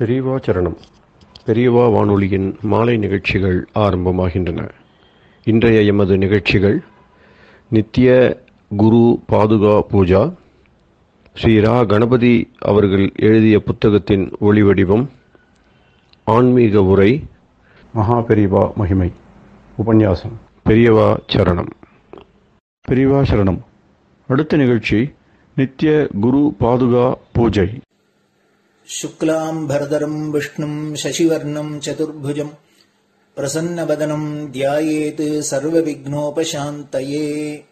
பெரியவா சரணம் பெரியவா வானொலியின் மாலை நிகழ்ச்சிகள் ஆரம்பமாகின்றன இன்றைய எமது நிகழ்ச்சிகள் நித்திய குரு பாதுகா பூஜா ஸ்ரீ ரா கணபதி அவர்கள் எழுதிய புத்தகத்தின் ஒளிவடிவம் ஆன்மீக உரை மகா பெரியவா மகிமை உபன்யாசம் பெரியவா சரணம் பெரியவா சரணம் அடுத்த நிகழ்ச்சி நித்திய குரு பாதுகா பூஜை शुक्लाम्भरधरम् विष्णुम् शशिवर्णम् चतुर्भुजम् प्रसन्नवदनम् ध्यायेत् सर्वविघ्नोपशान्तये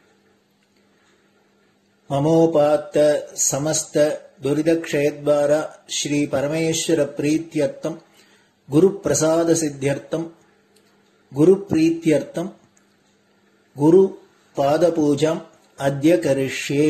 ममोपात्त समस्त दुरिदक्षयद्वार श्रीपरमेश्वरप्रीत्यर्थम् गुरुप्रसादसिद्ध्यर्थम् गुरुप्रीत्यर्थम् गुरुपादपूजाम् अद्य करिष्ये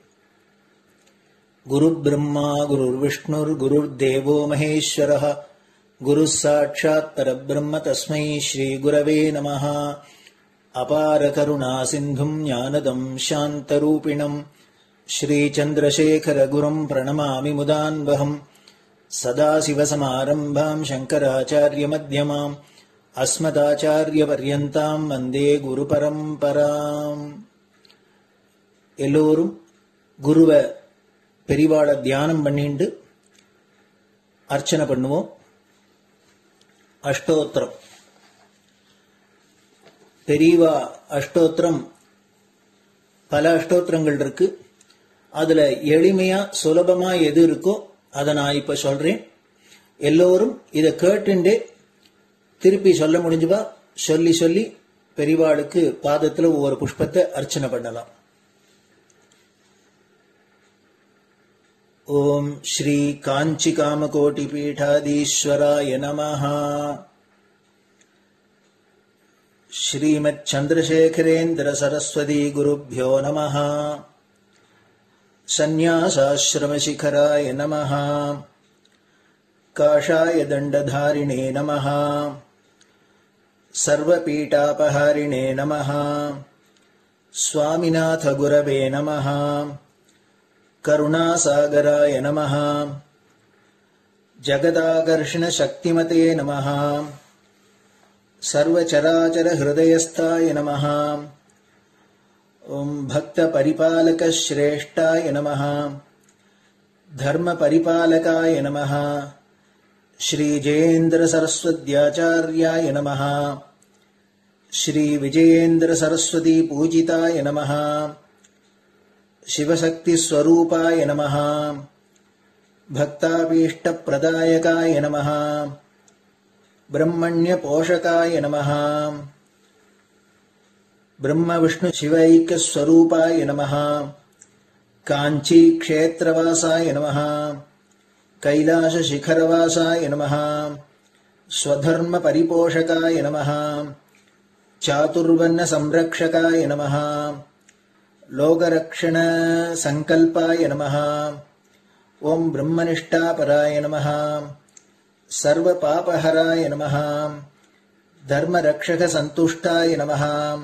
गुरुब्रह्मा गुरुर्विष्णुर्गुरुर्देवो महेश्वरः गुरुः साक्षात् परब्रह्म तस्मै श्रीगुरवे नमः अपारकरुणासिन्धुम् ज्ञानदम् शान्तरूपिणम् श्रीचन्द्रशेखरगुरुम् प्रणमामि मुदान्वहम् सदाशिवसमारम्भाम् शङ्कराचार्यमध्यमाम् अस्मदाचार्यपर्यन्ताम् वन्दे குருபரம்பராம் எல்லோரும் குருவை பெரிவாளை தியானம் பண்ணிண்டு அர்ச்சனை பண்ணுவோம் அஷ்டோத்திரம் பெரியவா அஷ்டோத்திரம் பல அஷ்டோத்திரங்கள் இருக்கு அதுல எளிமையா சுலபமா எது இருக்கோ அதை நான் இப்ப சொல்றேன் எல்லோரும் இதை கேட்டுண்டே திருப்பி சொல்ல முடிஞ்சுபா சொல்லி சொல்லி பெரிவாளுக்கு பாதத்துல ஒவ்வொரு புஷ்பத்தை அர்ச்சனை பண்ணலாம் ॐ श्रीकाञ्चिकामकोटिपीठाधीश्वराय नमः श्रीमच्छन्द्रशेखरेन्द्रसरस्वती नमः सन्न्यासाश्रमशिखराय नमः काषाय दण्डधारिणे नमः सर्वपीठापहारिणे नमः स्वामिनाथगुरवे नमः करुणासागराय नमः जगदाकर्षणशक्तिमते नमः सर्वचराचरहृदयस्थाय नमः ॐ भक्तपरिपालकश्रेष्ठाय नमः धर्मपरिपालकाय नमः श्रीजयेन्द्रसरस्वत्याचार्याय नमः श्रीविजयेन्द्रसरस्वतीपूजिताय नमः शिवशक्तिस्वरूपाय नमः भक्ताभीष्टप्रदायकाय नमः ब्रह्मण्यपोषकाय नमः ब्रह्मविष्णुशिवैक्यस्वरूपाय नमः काञ्चीक्षेत्रवासाय नमः कैलासशिखरवासाय नमः स्वधर्मपरिपोषकाय नमः चातुर्वर्णसंरक्षकाय नमः लोकरक्षणसङ्कल्पाय नमः ॐ ब्रह्मनिष्ठापराय नमः सर्वपापहराय नमः धर्मरक्षकसन्तुष्टाय नमः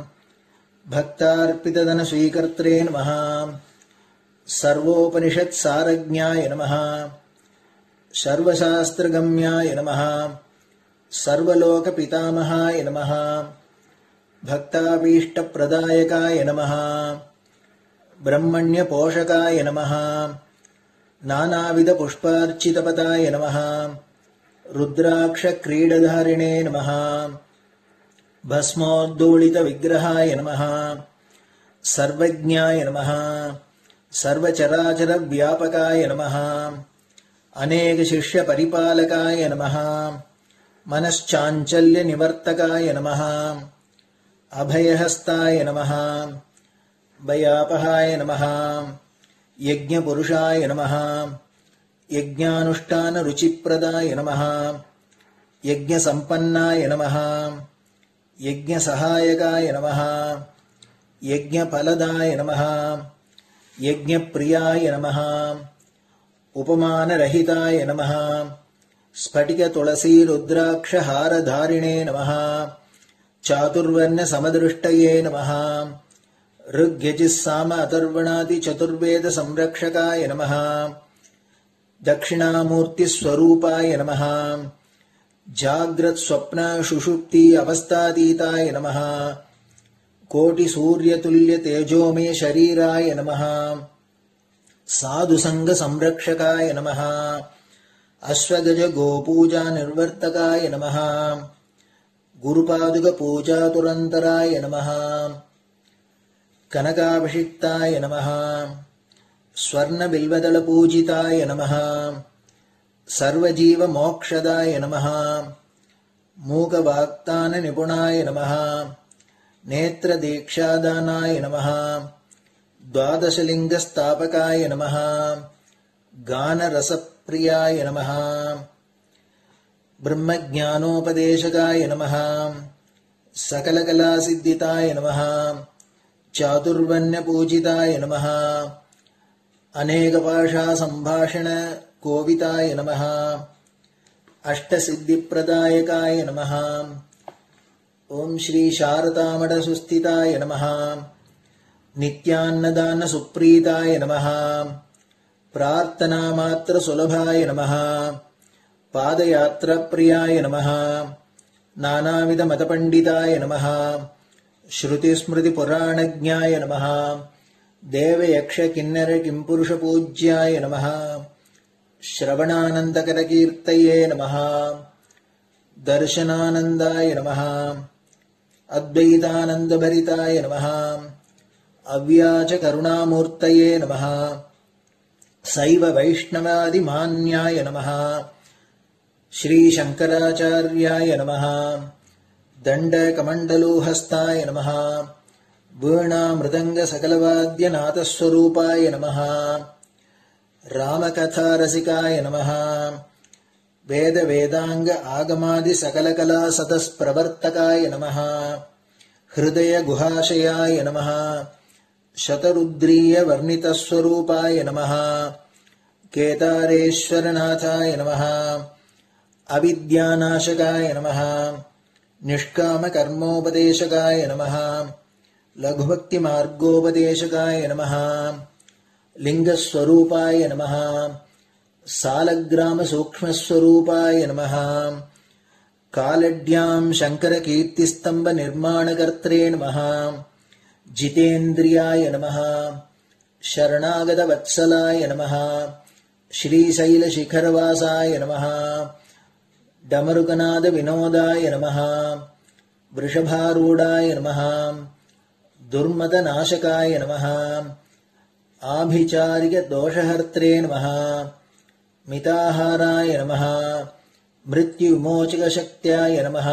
भक्तार्पितधनस्वीकर्त्रे नमः सर्वोपनिषत्सारज्ञाय नमः सर्वशास्त्रगम्याय नमः सर्वलोकपितामहाय नमः भक्ताभीष्टप्रदायकाय नमः ब्रह्मण्यपोषकाय नमः नानाविधपुष्पार्चितपदाय नमः रुद्राक्षक्रीडधारिणे नमः भस्मोद्दोलितविग्रहाय नमः सर्वज्ञाय नमः सर्वचराचरव्यापकाय नमः अनेकशिष्यपरिपालकाय नमः मनश्चाञ्चल्यनिवर्तकाय नमः अभयहस्ताय नमः भयापहाय नमः यज्ञपुरुषाय नमः यज्ञानुष्ठानरुचिप्रदाय नमः यज्ञसम्पन्नाय नमः यज्ञसहायकाय नमः यज्ञफलदाय नमः यज्ञप्रियाय नमः उपमानरहिताय नमः स्फटिकतुलसीरुद्राक्षहारधारिणे नमः चातुर्वर्णसमदृष्टये नमः ऋग्यजिस्साम अथर्वणादिचतुर्वेदसंरक्षकाय नमः दक्षिणामूर्तिस्वरूपाय नमः जाग्रत्स्वप्नशुषुप्ति अवस्थातीताय नमः कोटिसूर्यतुल्यतेजोमे शरीराय नमः साधुसङ्गसंरक्षकाय नमः अश्वगजगोपूजानिर्वर्तकाय नमः गुरुपादुकपूजातुरन्तराय नमः कनकाभिषिक्ताय नमः स्वर्णबिल्वदलपूजिताय नमः सर्वजीवमोक्षदाय नमः मूकवाक्ताननिपुणाय नमः नेत्रदीक्षादानाय नमः द्वादशलिङ्गस्थापकाय नमः गानरसप्रियाय नमः ब्रह्मज्ञानोपदेशकाय नमः सकलकलासिद्धिताय नमः चातुर्वण्यपूजिताय नमः अनेकभाषासम्भाषणकोविताय नमः अष्टसिद्धिप्रदायकाय नमः ॐ श्रीशारदामठसुस्थिताय नमः नित्यान्नदानसुप्रीताय नमः प्रार्थनामात्रसुलभाय नमः पादयात्राप्रियाय नमः नानाविधमतपण्डिताय नमः श्रुतिस्मृतिपुराणज्ञाय नमः देवयक्षकिन्नरकिम्पुरुषपूज्याय नमः श्रवणानन्दकरकीर्तये नमः दर्शनानन्दाय नमः अद्वैतानन्दभरिताय नमः अव्याचकरुणामूर्तये नमः सैव वैष्णवादिमान्याय नमः श्रीशङ्कराचार्याय नमः दण्डकमण्डलोहस्ताय नमः वीणामृदङ्गसकलवाद्यनाथस्वरूपाय नमः रामकथारसिकाय नमः वेदवेदाङ्ग आगमादिसकलकलासतस्प्रवर्तकाय नमः हृदयगुहाशयाय नमः शतरुद्रीयवर्णितस्वरूपाय नमः केदारेश्वरनाथाय नमः अविद्यानाशकाय नमः निष्कामकर्मोपदेशकाय नमः लघुभक्तिमार्गोपदेशकाय नमः लिङ्गस्वरूपाय नमः सालग्रामसूक्ष्मस्वरूपाय नमः कालड्याम् शङ्करकीर्तिस्तम्भनिर्माणकर्त्रे नमः जितेन्द्रियाय नमः शरणागतवत्सलाय नमः श्रीशैलशिखरवासाय नमः डमरुकनादविनोदाय नमः वृषभारूढाय नमः दुर्मदनाशकाय नमः आभिचारिकदोषहर्त्रे नमः मिताहाराय नमः मृत्युविमोचकशक्त्याय नमः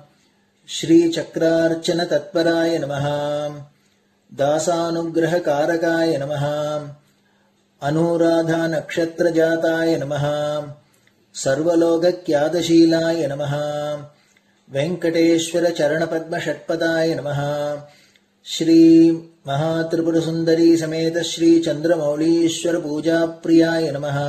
श्रीचक्रार्चनतत्पराय नमः दासानुग्रहकारकाय नमः अनुराधानक्षत्रजाताय नमः सर्वलोकक्यादशीलाय नमः वेङ्कटेश्वरचरणपद्मषट्पदाय नमः श्रीमहात्रिपुरसुन्दरी समेत श्रीचन्द्रमौलीश्वरपूजाप्रियाय नमः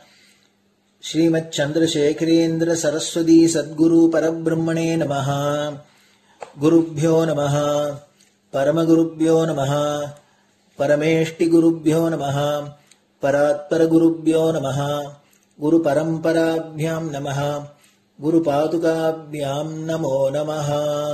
श्रीमच्चन्द्रशेखरेन्द्र सरस्वती सद्गुरु परब्रह्मणे नमः गुरुभ्यो नमः परमगुरुभ्यो नमः परमेष्टिगुरुभ्यो नमः परात्परगुरुभ्यो नमः गुरुपरम्पराभ्यां नमः குருபாதுகாபியாம் நமோ நமः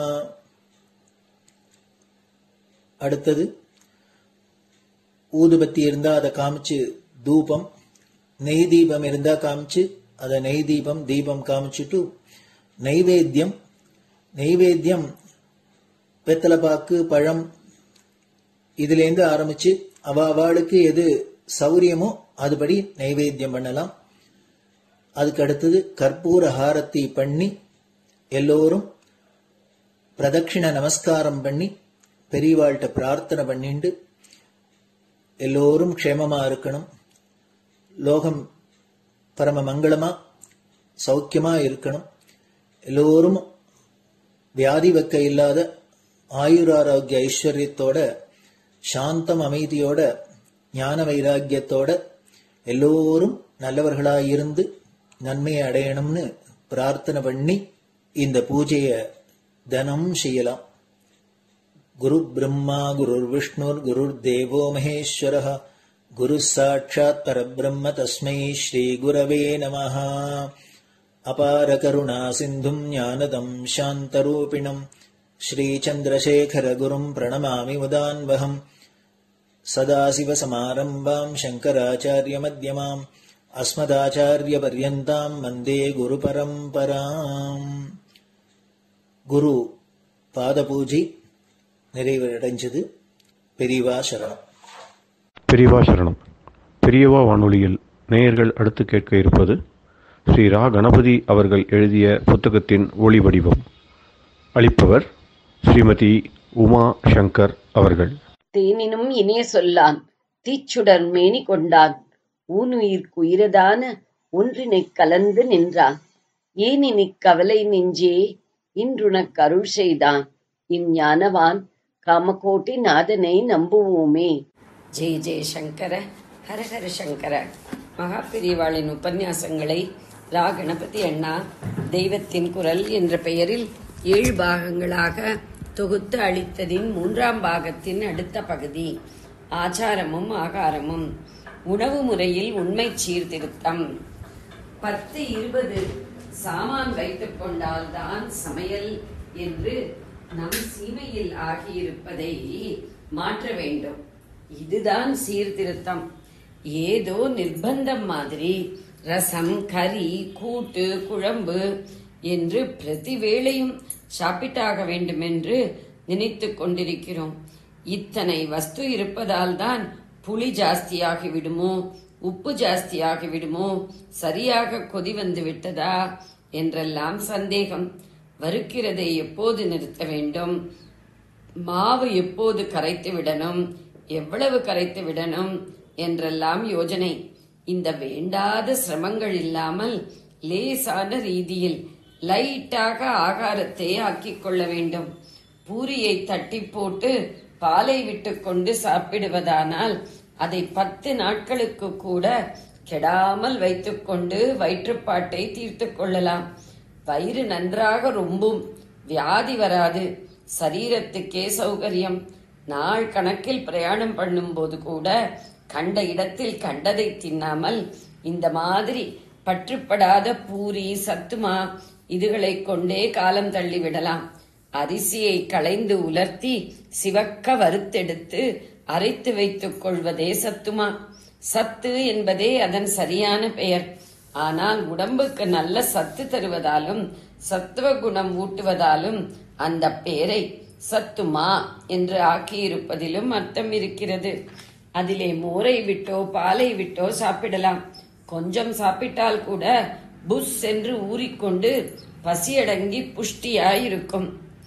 அடுத்தது ஊதுபத்தி இருந்தா அதை காமிச்சு தூபம் நெய் தீபம் இருந்தா காமிச்சு அதை நெய் தீபம் தீபம் காமிச்சுட்டு நைவேத்தியம் நைவேத்தியம் வெத்தலைப்பாக்கு பழம் இதுலேருந்து ஆரம்பிச்சு அவ அவளுக்கு எது சௌரியமோ அதுபடி நைவேத்தியம் பண்ணலாம் அதுக்கு அடுத்தது கற்பூர ஹாரத்தி பண்ணி எல்லோரும் பிரதட்சிண நமஸ்காரம் பண்ணி பெரியவாள்கிட்ட பிரார்த்தனை பண்ணிண்டு எல்லோரும் க்ஷேமமா இருக்கணும் லோகம் பரம மங்களமா சௌக்கியமா இருக்கணும் எல்லோரும் வியாதி வெக்க இல்லாத ஆயுராரோக்கிய ஐஸ்வர்யத்தோட சாந்தம் அமைதியோட ஞான வைராக்கியத்தோட எல்லோரும் நல்லவர்களாய் இருந்து நன்மையை அடையணும்னு பிரார்த்தனை பண்ணி இந்த பூஜைய தினம் செய்யலாம் குரு பிரம்மா குருர் விஷ்ணுர் குருர் தேவோ மகேஸ்வர गुरुः साक्षात् परब्रह्म तस्मै श्रीगुरवे नमः अपारकरुणासिन्धुम् ज्ञानदम् शान्तरूपिणम् श्रीचन्द्रशेखरगुरुम् प्रणमामि मुदान्वहम् सदाशिवसमारम्भाम् शङ्कराचार्यमध्यमाम् अस्मदाचार्यपर्यन्ताम् वन्दे गुरुपरम्पराम् குரு பாதபூஜை நிறைவடைஞ்சது பெரியவா சரணம் பெரியவா சரணம் பெரியவா வானொலியில் நேயர்கள் அடுத்து கேட்க இருப்பது ஸ்ரீ ரா கணபதி அவர்கள் எழுதிய புத்தகத்தின் ஒளி வடிவம் அளிப்பவர் ஸ்ரீமதி உமா சங்கர் அவர்கள் தேனினும் இனிய சொல்லான் தீச்சுடர் மேனி கொண்டான் ஊனுயிர்க்கு உயிரதான ஒன்றினைக் கலந்து நின்றான் ஏனினிக் கவலை நெஞ்சே இன்றுனக் அருள் செய்தான் இஞ்ஞானவான் காமகோட்டி நாதனை நம்புவோமே ஜெய ஜெய சங்கர ஹரஹர சங்கர மகாபெரிவாளின் உபன்யாசங்களை ரா கணபதி அண்ணா தெய்வத்தின் குரல் என்ற பெயரில் ஏழு பாகங்களாக தொகுத்து அளித்ததின் மூன்றாம் பாகத்தின் அடுத்த பகுதி ஆச்சாரமும் ஆகாரமும் உணவு முறையில் உண்மை சீர்திருத்தம் பத்து இருபது சாமான் வைத்துக் கொண்டால்தான் சமையல் என்று நம் சீமையில் ஆகியிருப்பதை மாற்ற வேண்டும் இதுதான் சீர்திருத்தம் ஏதோ நிர்பந்தம் மாதிரி ரசம் கறி கூட்டு குழம்பு என்று பிரதி வேளையும் சாப்பிட்டாக வேண்டும் என்று நினைத்துக் கொண்டிருக்கிறோம் இத்தனை வஸ்து இருப்பதால் தான் புளி ஜாஸ்தியாகி விடுமோ உப்பு ஜாஸ்தியாகி விடுமோ சரியாக கொதி வந்து விட்டதா என்றெல்லாம் சந்தேகம் வறுக்கிறதை எப்போது நிறுத்த வேண்டும் மாவு எப்போது கரைத்து விடணும் எவ்வளவு கரைத்து விடணும் என்றெல்லாம் யோஜனை இந்த வேண்டாத சிரமங்கள் இல்லாமல் லேசான ரீதியில் லைட்டாக ஆகாரத்தை ஆக்கிக் கொள்ள வேண்டும் பூரியை தட்டி போட்டு பாலை விட்டுக்கொண்டு சாப்பிடுவதானால் அதை பத்து நாட்களுக்கு கூட கெடாமல் வைத்துக்கொண்டு வயிற்றுப்பாட்டை தீர்த்து கொள்ளலாம் வயிறு நன்றாக ரொம்பும் வியாதி வராது சரீரத்துக்கே சௌகரியம் நாள் கணக்கில் பிரயாணம் பண்ணும்போது கூட கண்ட இடத்தில் கண்டதை தின்னாமல் இந்த மாதிரி பற்றுப்படாத பூரி சத்துமா இதுகளை கொண்டே காலம் தள்ளிவிடலாம் அரிசியை களைந்து உலர்த்தி சிவக்க வறுத்தெடுத்து அரைத்து வைத்துக் கொள்வதே சத்துமா சத்து என்பதே அதன் சரியான பெயர் ஆனால் உடம்புக்கு நல்ல சத்து தருவதாலும் சத்துவ குணம் ஊட்டுவதாலும் அந்த பெயரை சத்துமா என்று ஆக்கியிருப்பதிலும் அர்த்தம் இருக்கிறது அதிலே மோரை விட்டோ பாலை விட்டோ சாப்பிடலாம் கொஞ்சம் சாப்பிட்டால் கூட புஷ் என்று ஊறிக்கொண்டு பசியடங்கி புஷ்டியாயிருக்கும்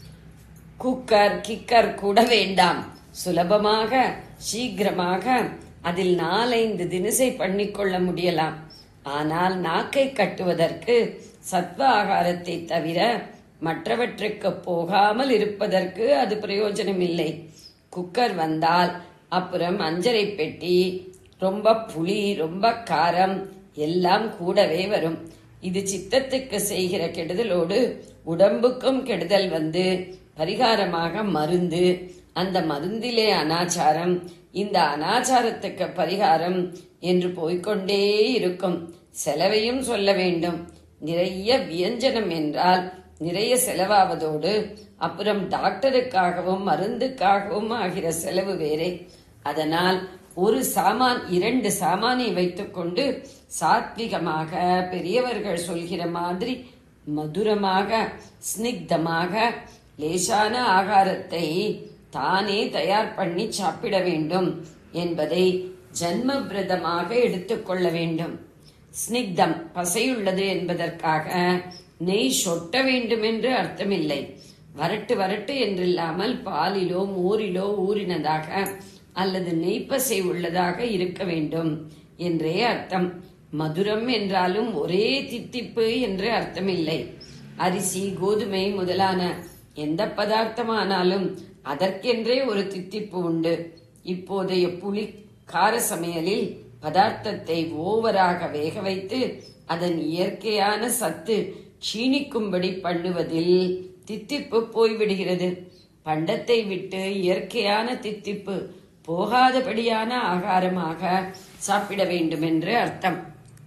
குக்கர் கிக்கர் கூட வேண்டாம் சுலபமாக சீக்கிரமாக அதில் நாலைந்து தினசை பண்ணிக்கொள்ள முடியலாம் ஆனால் நாக்கை கட்டுவதற்கு சத்வ ஆகாரத்தை தவிர மற்றவற்றுக்கு போகாமல் இருப்பதற்கு அது பிரயோஜனம் இல்லை குக்கர் வந்தால் அப்புறம் அஞ்சரை பெட்டி ரொம்ப புளி ரொம்ப காரம் எல்லாம் கூடவே வரும் இது சித்தத்துக்கு செய்கிற கெடுதலோடு உடம்புக்கும் கெடுதல் வந்து பரிகாரமாக மருந்து அந்த மருந்திலே அனாச்சாரம் இந்த அனாச்சாரத்துக்கு பரிகாரம் என்று போய்க்கொண்டே இருக்கும் செலவையும் சொல்ல வேண்டும் நிறைய வியஞ்சனம் என்றால் நிறைய செலவாவதோடு அப்புறம் டாக்டருக்காகவும் மருந்துக்காகவும் ஆகிற செலவு வேறே அதனால் ஒரு சாமான் இரண்டு சாமானை வைத்துக்கொண்டு சாத்விகமாக பெரியவர்கள் சொல்கிற மாதிரி மதுரமாக ஸ்னிக்தமாக லேசான ஆகாரத்தை தானே தயார் பண்ணி சாப்பிட வேண்டும் என்பதை ஜன்ம பிரதமாக எடுத்துக்கொள்ள வேண்டும் ஸ்னிக்தம் பசையுள்ளது என்பதற்காக நெய் சொட்ட வேண்டும் என்று அர்த்தமில்லை வரட்டு வரட்டு என்றில்லாமல் பாலிலோ மோரிலோ ஊறினதாக அல்லது நெய்ப்பசை உள்ளதாக இருக்க வேண்டும் என்றே அர்த்தம் மதுரம் என்றாலும் ஒரே தித்திப்பு என்று அர்த்தமில்லை அரிசி கோதுமை முதலான எந்த பதார்த்தமானாலும் அதற்கென்றே ஒரு தித்திப்பு உண்டு இப்போதைய புளி கார சமையலில் பதார்த்தத்தை ஓவராக வேக வைத்து அதன் இயற்கையான சத்து க்ஷீணிக்கும்படி பண்ணுவதில் தித்திப்பு போய்விடுகிறது பண்டத்தை விட்டு இயற்கையான தித்திப்பு போகாதபடியான ஆகாரமாக சாப்பிட வேண்டும் என்று அர்த்தம்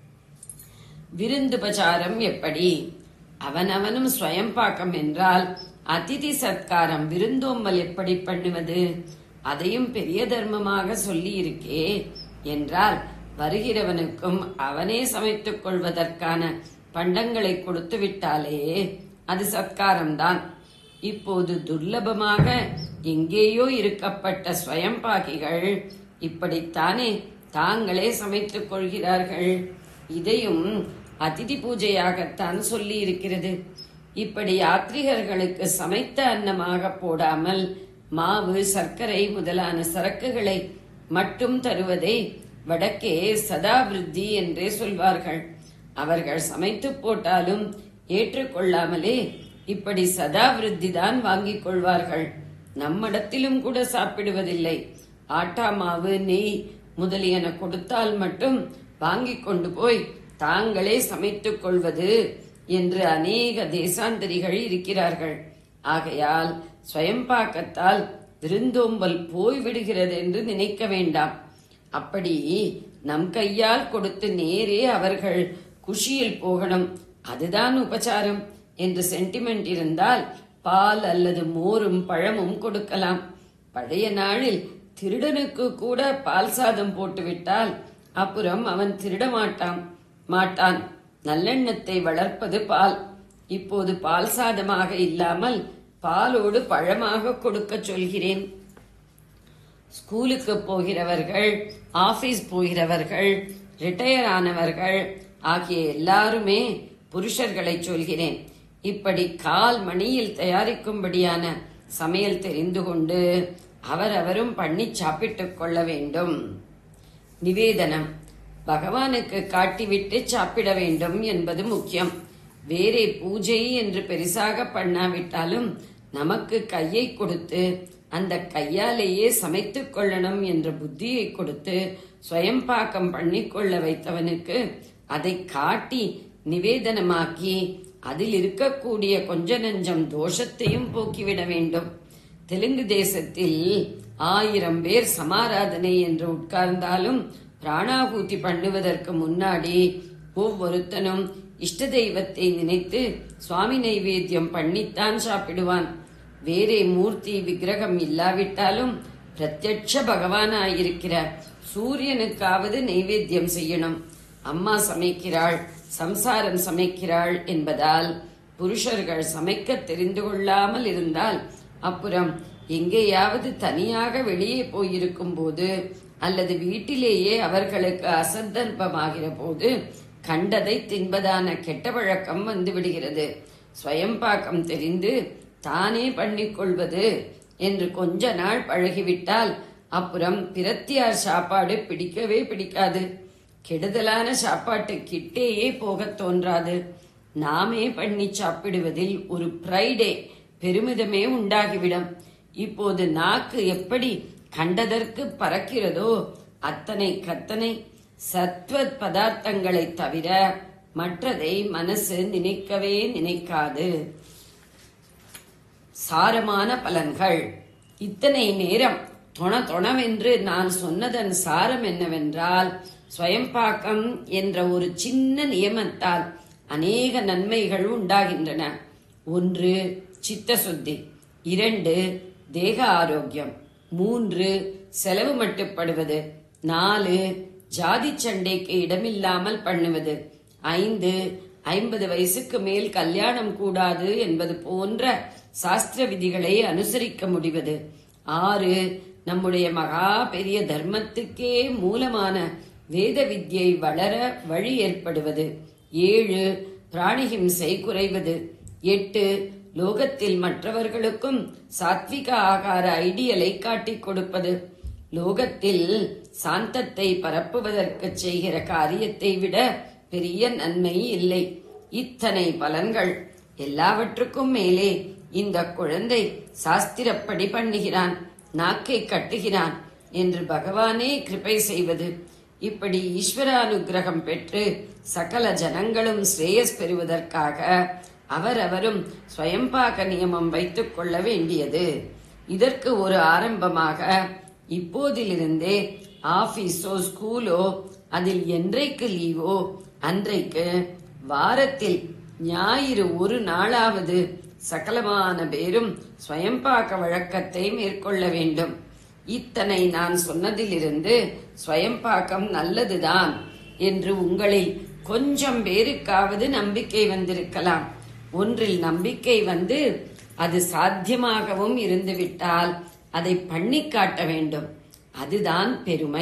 விருந்துபசாரம் எப்படி அவனவனும் ஸ்வயம்பாக்கம் என்றால் அதிதி சத்காரம் விருந்தோம்பல் எப்படி பண்ணுவது அதையும் பெரிய தர்மமாக சொல்லி இருக்கே என்றால் வருகிறவனுக்கும் அவனே சமைத்துக் கொள்வதற்கான பண்டங்களை கொடுத்து விட்டாலே அது சத்காரம்தான் இப்போது துர்லபமாக எங்கேயோ இருக்கப்பட்ட ஸ்வயம்பாகிகள் இப்படித்தானே தாங்களே சமைத்துக் கொள்கிறார்கள் இதையும் அதிதி பூஜையாகத்தான் சொல்லி இருக்கிறது இப்படி யாத்ரிகர்களுக்கு சமைத்த அன்னமாக போடாமல் மாவு சர்க்கரை முதலான சரக்குகளை மட்டும் தருவதை வடக்கே சதாவிருத்தி என்றே சொல்வார்கள் அவர்கள் சமைத்து போட்டாலும் ஏற்றுக்கொள்ளாமலே இப்படி சதாவிருத்தி தான் வாங்கிக் கொள்வார்கள் நம்மிடத்திலும் கூட சாப்பிடுவதில்லை ஆட்டா மாவு நெய் முதலியன கொடுத்தால் மட்டும் வாங்கிக் கொண்டு போய் தாங்களே சமைத்துக் கொள்வது என்று அநேக தேசாந்தரிகள் இருக்கிறார்கள் ஆகையால் ஸ்வயம்பாக்கத்தால் விருந்தோம்பல் போய்விடுகிறது என்று நினைக்க வேண்டாம் அப்படி நம் கையால் கொடுத்து நேரே அவர்கள் குஷியில் போகணும் அதுதான் உபச்சாரம் என்று சென்டிமெண்ட் இருந்தால் பால் அல்லது மோரும் பழமும் கொடுக்கலாம் பழைய நாளில் திருடனுக்கு கூட பால் சாதம் போட்டுவிட்டால் அப்புறம் அவன் திருட மாட்டான் மாட்டான் நல்லெண்ணத்தை வளர்ப்பது பால் இப்போது பால் சாதமாக இல்லாமல் பாலோடு பழமாக கொடுக்க சொல்கிறேன் ஸ்கூலுக்கு போகிறவர்கள் ஆபீஸ் போகிறவர்கள் ரிட்டையர் ஆனவர்கள் ஆகிய எல்லாருமே புருஷர்களை சொல்கிறேன் இப்படி கால் மணியில் தயாரிக்கும்படியான சமையல் தெரிந்து கொண்டு அவரவரும் பண்ணி சாப்பிட்டுக் கொள்ள வேண்டும் நிவேதனம் பகவானுக்கு காட்டிவிட்டு சாப்பிட வேண்டும் என்பது முக்கியம் வேறே பூஜை என்று பெரிசாக பண்ணாவிட்டாலும் நமக்கு கையை கொடுத்து அந்த கையாலேயே சமைத்துக் கொள்ளணும் என்ற புத்தியை கொடுத்து ஸ்வயம்பாக்கம் பண்ணிக்கொள்ள வைத்தவனுக்கு அதை காட்டி நிவேதனமாக்கி அதில் இருக்கக்கூடிய கொஞ்ச நஞ்சம் தோஷத்தையும் போக்கிவிட வேண்டும் தெலுங்கு தேசத்தில் ஆயிரம் பேர் சமாராதனை என்று உட்கார்ந்தாலும் பிராணாகூதி பண்ணுவதற்கு முன்னாடி ஒவ்வொருத்தனும் இஷ்ட தெய்வத்தை நினைத்து சுவாமி நைவேத்தியம் பண்ணித்தான் சாப்பிடுவான் வேறே மூர்த்தி விக்கிரகம் இல்லாவிட்டாலும் பிரத்யட்ச பகவானாயிருக்கிற சூரியனுக்காவது நைவேத்தியம் செய்யணும் அம்மா சமைக்கிறாள் சம்சாரம் சமைக்கிறாள் என்பதால் புருஷர்கள் சமைக்க தெரிந்து கொள்ளாமல் இருந்தால் அப்புறம் எங்கேயாவது தனியாக வெளியே போயிருக்கும் போது அல்லது வீட்டிலேயே அவர்களுக்கு அசந்தர்ப்பமாகிற போது கண்டதை தின்பதான கெட்ட பழக்கம் வந்து விடுகிறது ஸ்வயம்பாக்கம் தெரிந்து தானே பண்ணிக்கொள்வது என்று கொஞ்ச நாள் பழகிவிட்டால் அப்புறம் பிரத்தியார் சாப்பாடு பிடிக்கவே பிடிக்காது கெடுதலான சாப்பாட்டு கிட்டேயே போகத் தோன்றாது நாமே பண்ணி சாப்பிடுவதில் ஒரு பிரைடே பெருமிதமே உண்டாகிவிடும் இப்போது நாக்கு எப்படி கண்டதற்கு பறக்கிறதோ அத்தனை கத்தனை சத்வத் பதார்த்தங்களை தவிர மற்றதை மனசு நினைக்கவே நினைக்காது சாரமான பலன்கள் இத்தனை நேரம் தொண தொணவென்று நான் சொன்னதன் சாரம் என்னவென்றால் ஸ்வயம்பாக்கம் என்ற ஒரு சின்ன நியமத்தால் அநேக நன்மைகள் உண்டாகின்றன ஒன்று சித்த சுத்தி இரண்டு தேக ஆரோக்கியம் மூன்று செலவு மட்டுப்படுவது நாலு ஜாதி சண்டைக்கு இடமில்லாமல் பண்ணுவது ஐந்து ஐம்பது வயசுக்கு மேல் கல்யாணம் கூடாது என்பது போன்ற சாஸ்திர விதிகளை அனுசரிக்க முடிவது ஆறு நம்முடைய மகா பெரிய தர்மத்துக்கே மூலமான வேத வித்யை வளர வழி ஏற்படுவது ஏழு பிராணிஹிம்சை குறைவது எட்டு லோகத்தில் மற்றவர்களுக்கும் சாத்விக ஆகார ஐடியலை காட்டிக் கொடுப்பது லோகத்தில் சாந்தத்தை பரப்புவதற்கு செய்கிற காரியத்தை விட பெரிய நன்மை இல்லை இத்தனை பலன்கள் எல்லாவற்றுக்கும் மேலே இந்த குழந்தை சாஸ்திரப்படி பண்ணுகிறான் நாக்கை கட்டுகிறான் என்று பகவானே கிருபை செய்வது இப்படி ஈஸ்வரானுகிரகம் பெற்று சகல ஜனங்களும் ஸ்ரேயஸ் பெறுவதற்காக அவரவரும் ஸ்வயம்பாக நியமம் வைத்துக் கொள்ள வேண்டியது இதற்கு ஒரு ஆரம்பமாக இப்போதிலிருந்தே ஆபீஸோ ஸ்கூலோ அதில் என்றைக்கு லீவோ அன்றைக்கு வாரத்தில் ஞாயிறு ஒரு நாளாவது சகலமான பேரும் ஸ்வயம்பாக்க வழக்கத்தை மேற்கொள்ள வேண்டும் இத்தனை நான் சொன்னதிலிருந்து ஸ்வயம்பாக்கம் நல்லதுதான் என்று உங்களில் கொஞ்சம் பேருக்காவது நம்பிக்கை வந்திருக்கலாம் ஒன்றில் நம்பிக்கை வந்து அது சாத்தியமாகவும் இருந்துவிட்டால் அதை பண்ணி காட்ட வேண்டும் அதுதான் பெருமை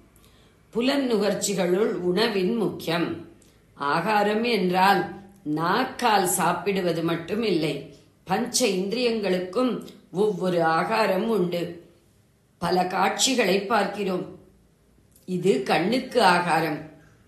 புலன் நுகர்ச்சிகளுள் உணவின் முக்கியம் ஆகாரம் என்றால் நாக்கால் சாப்பிடுவது மட்டும் இல்லை பஞ்ச இந்திரியங்களுக்கும் ஒவ்வொரு ஆகாரம் உண்டு பல காட்சிகளை பார்க்கிறோம் இது கண்ணுக்கு ஆகாரம்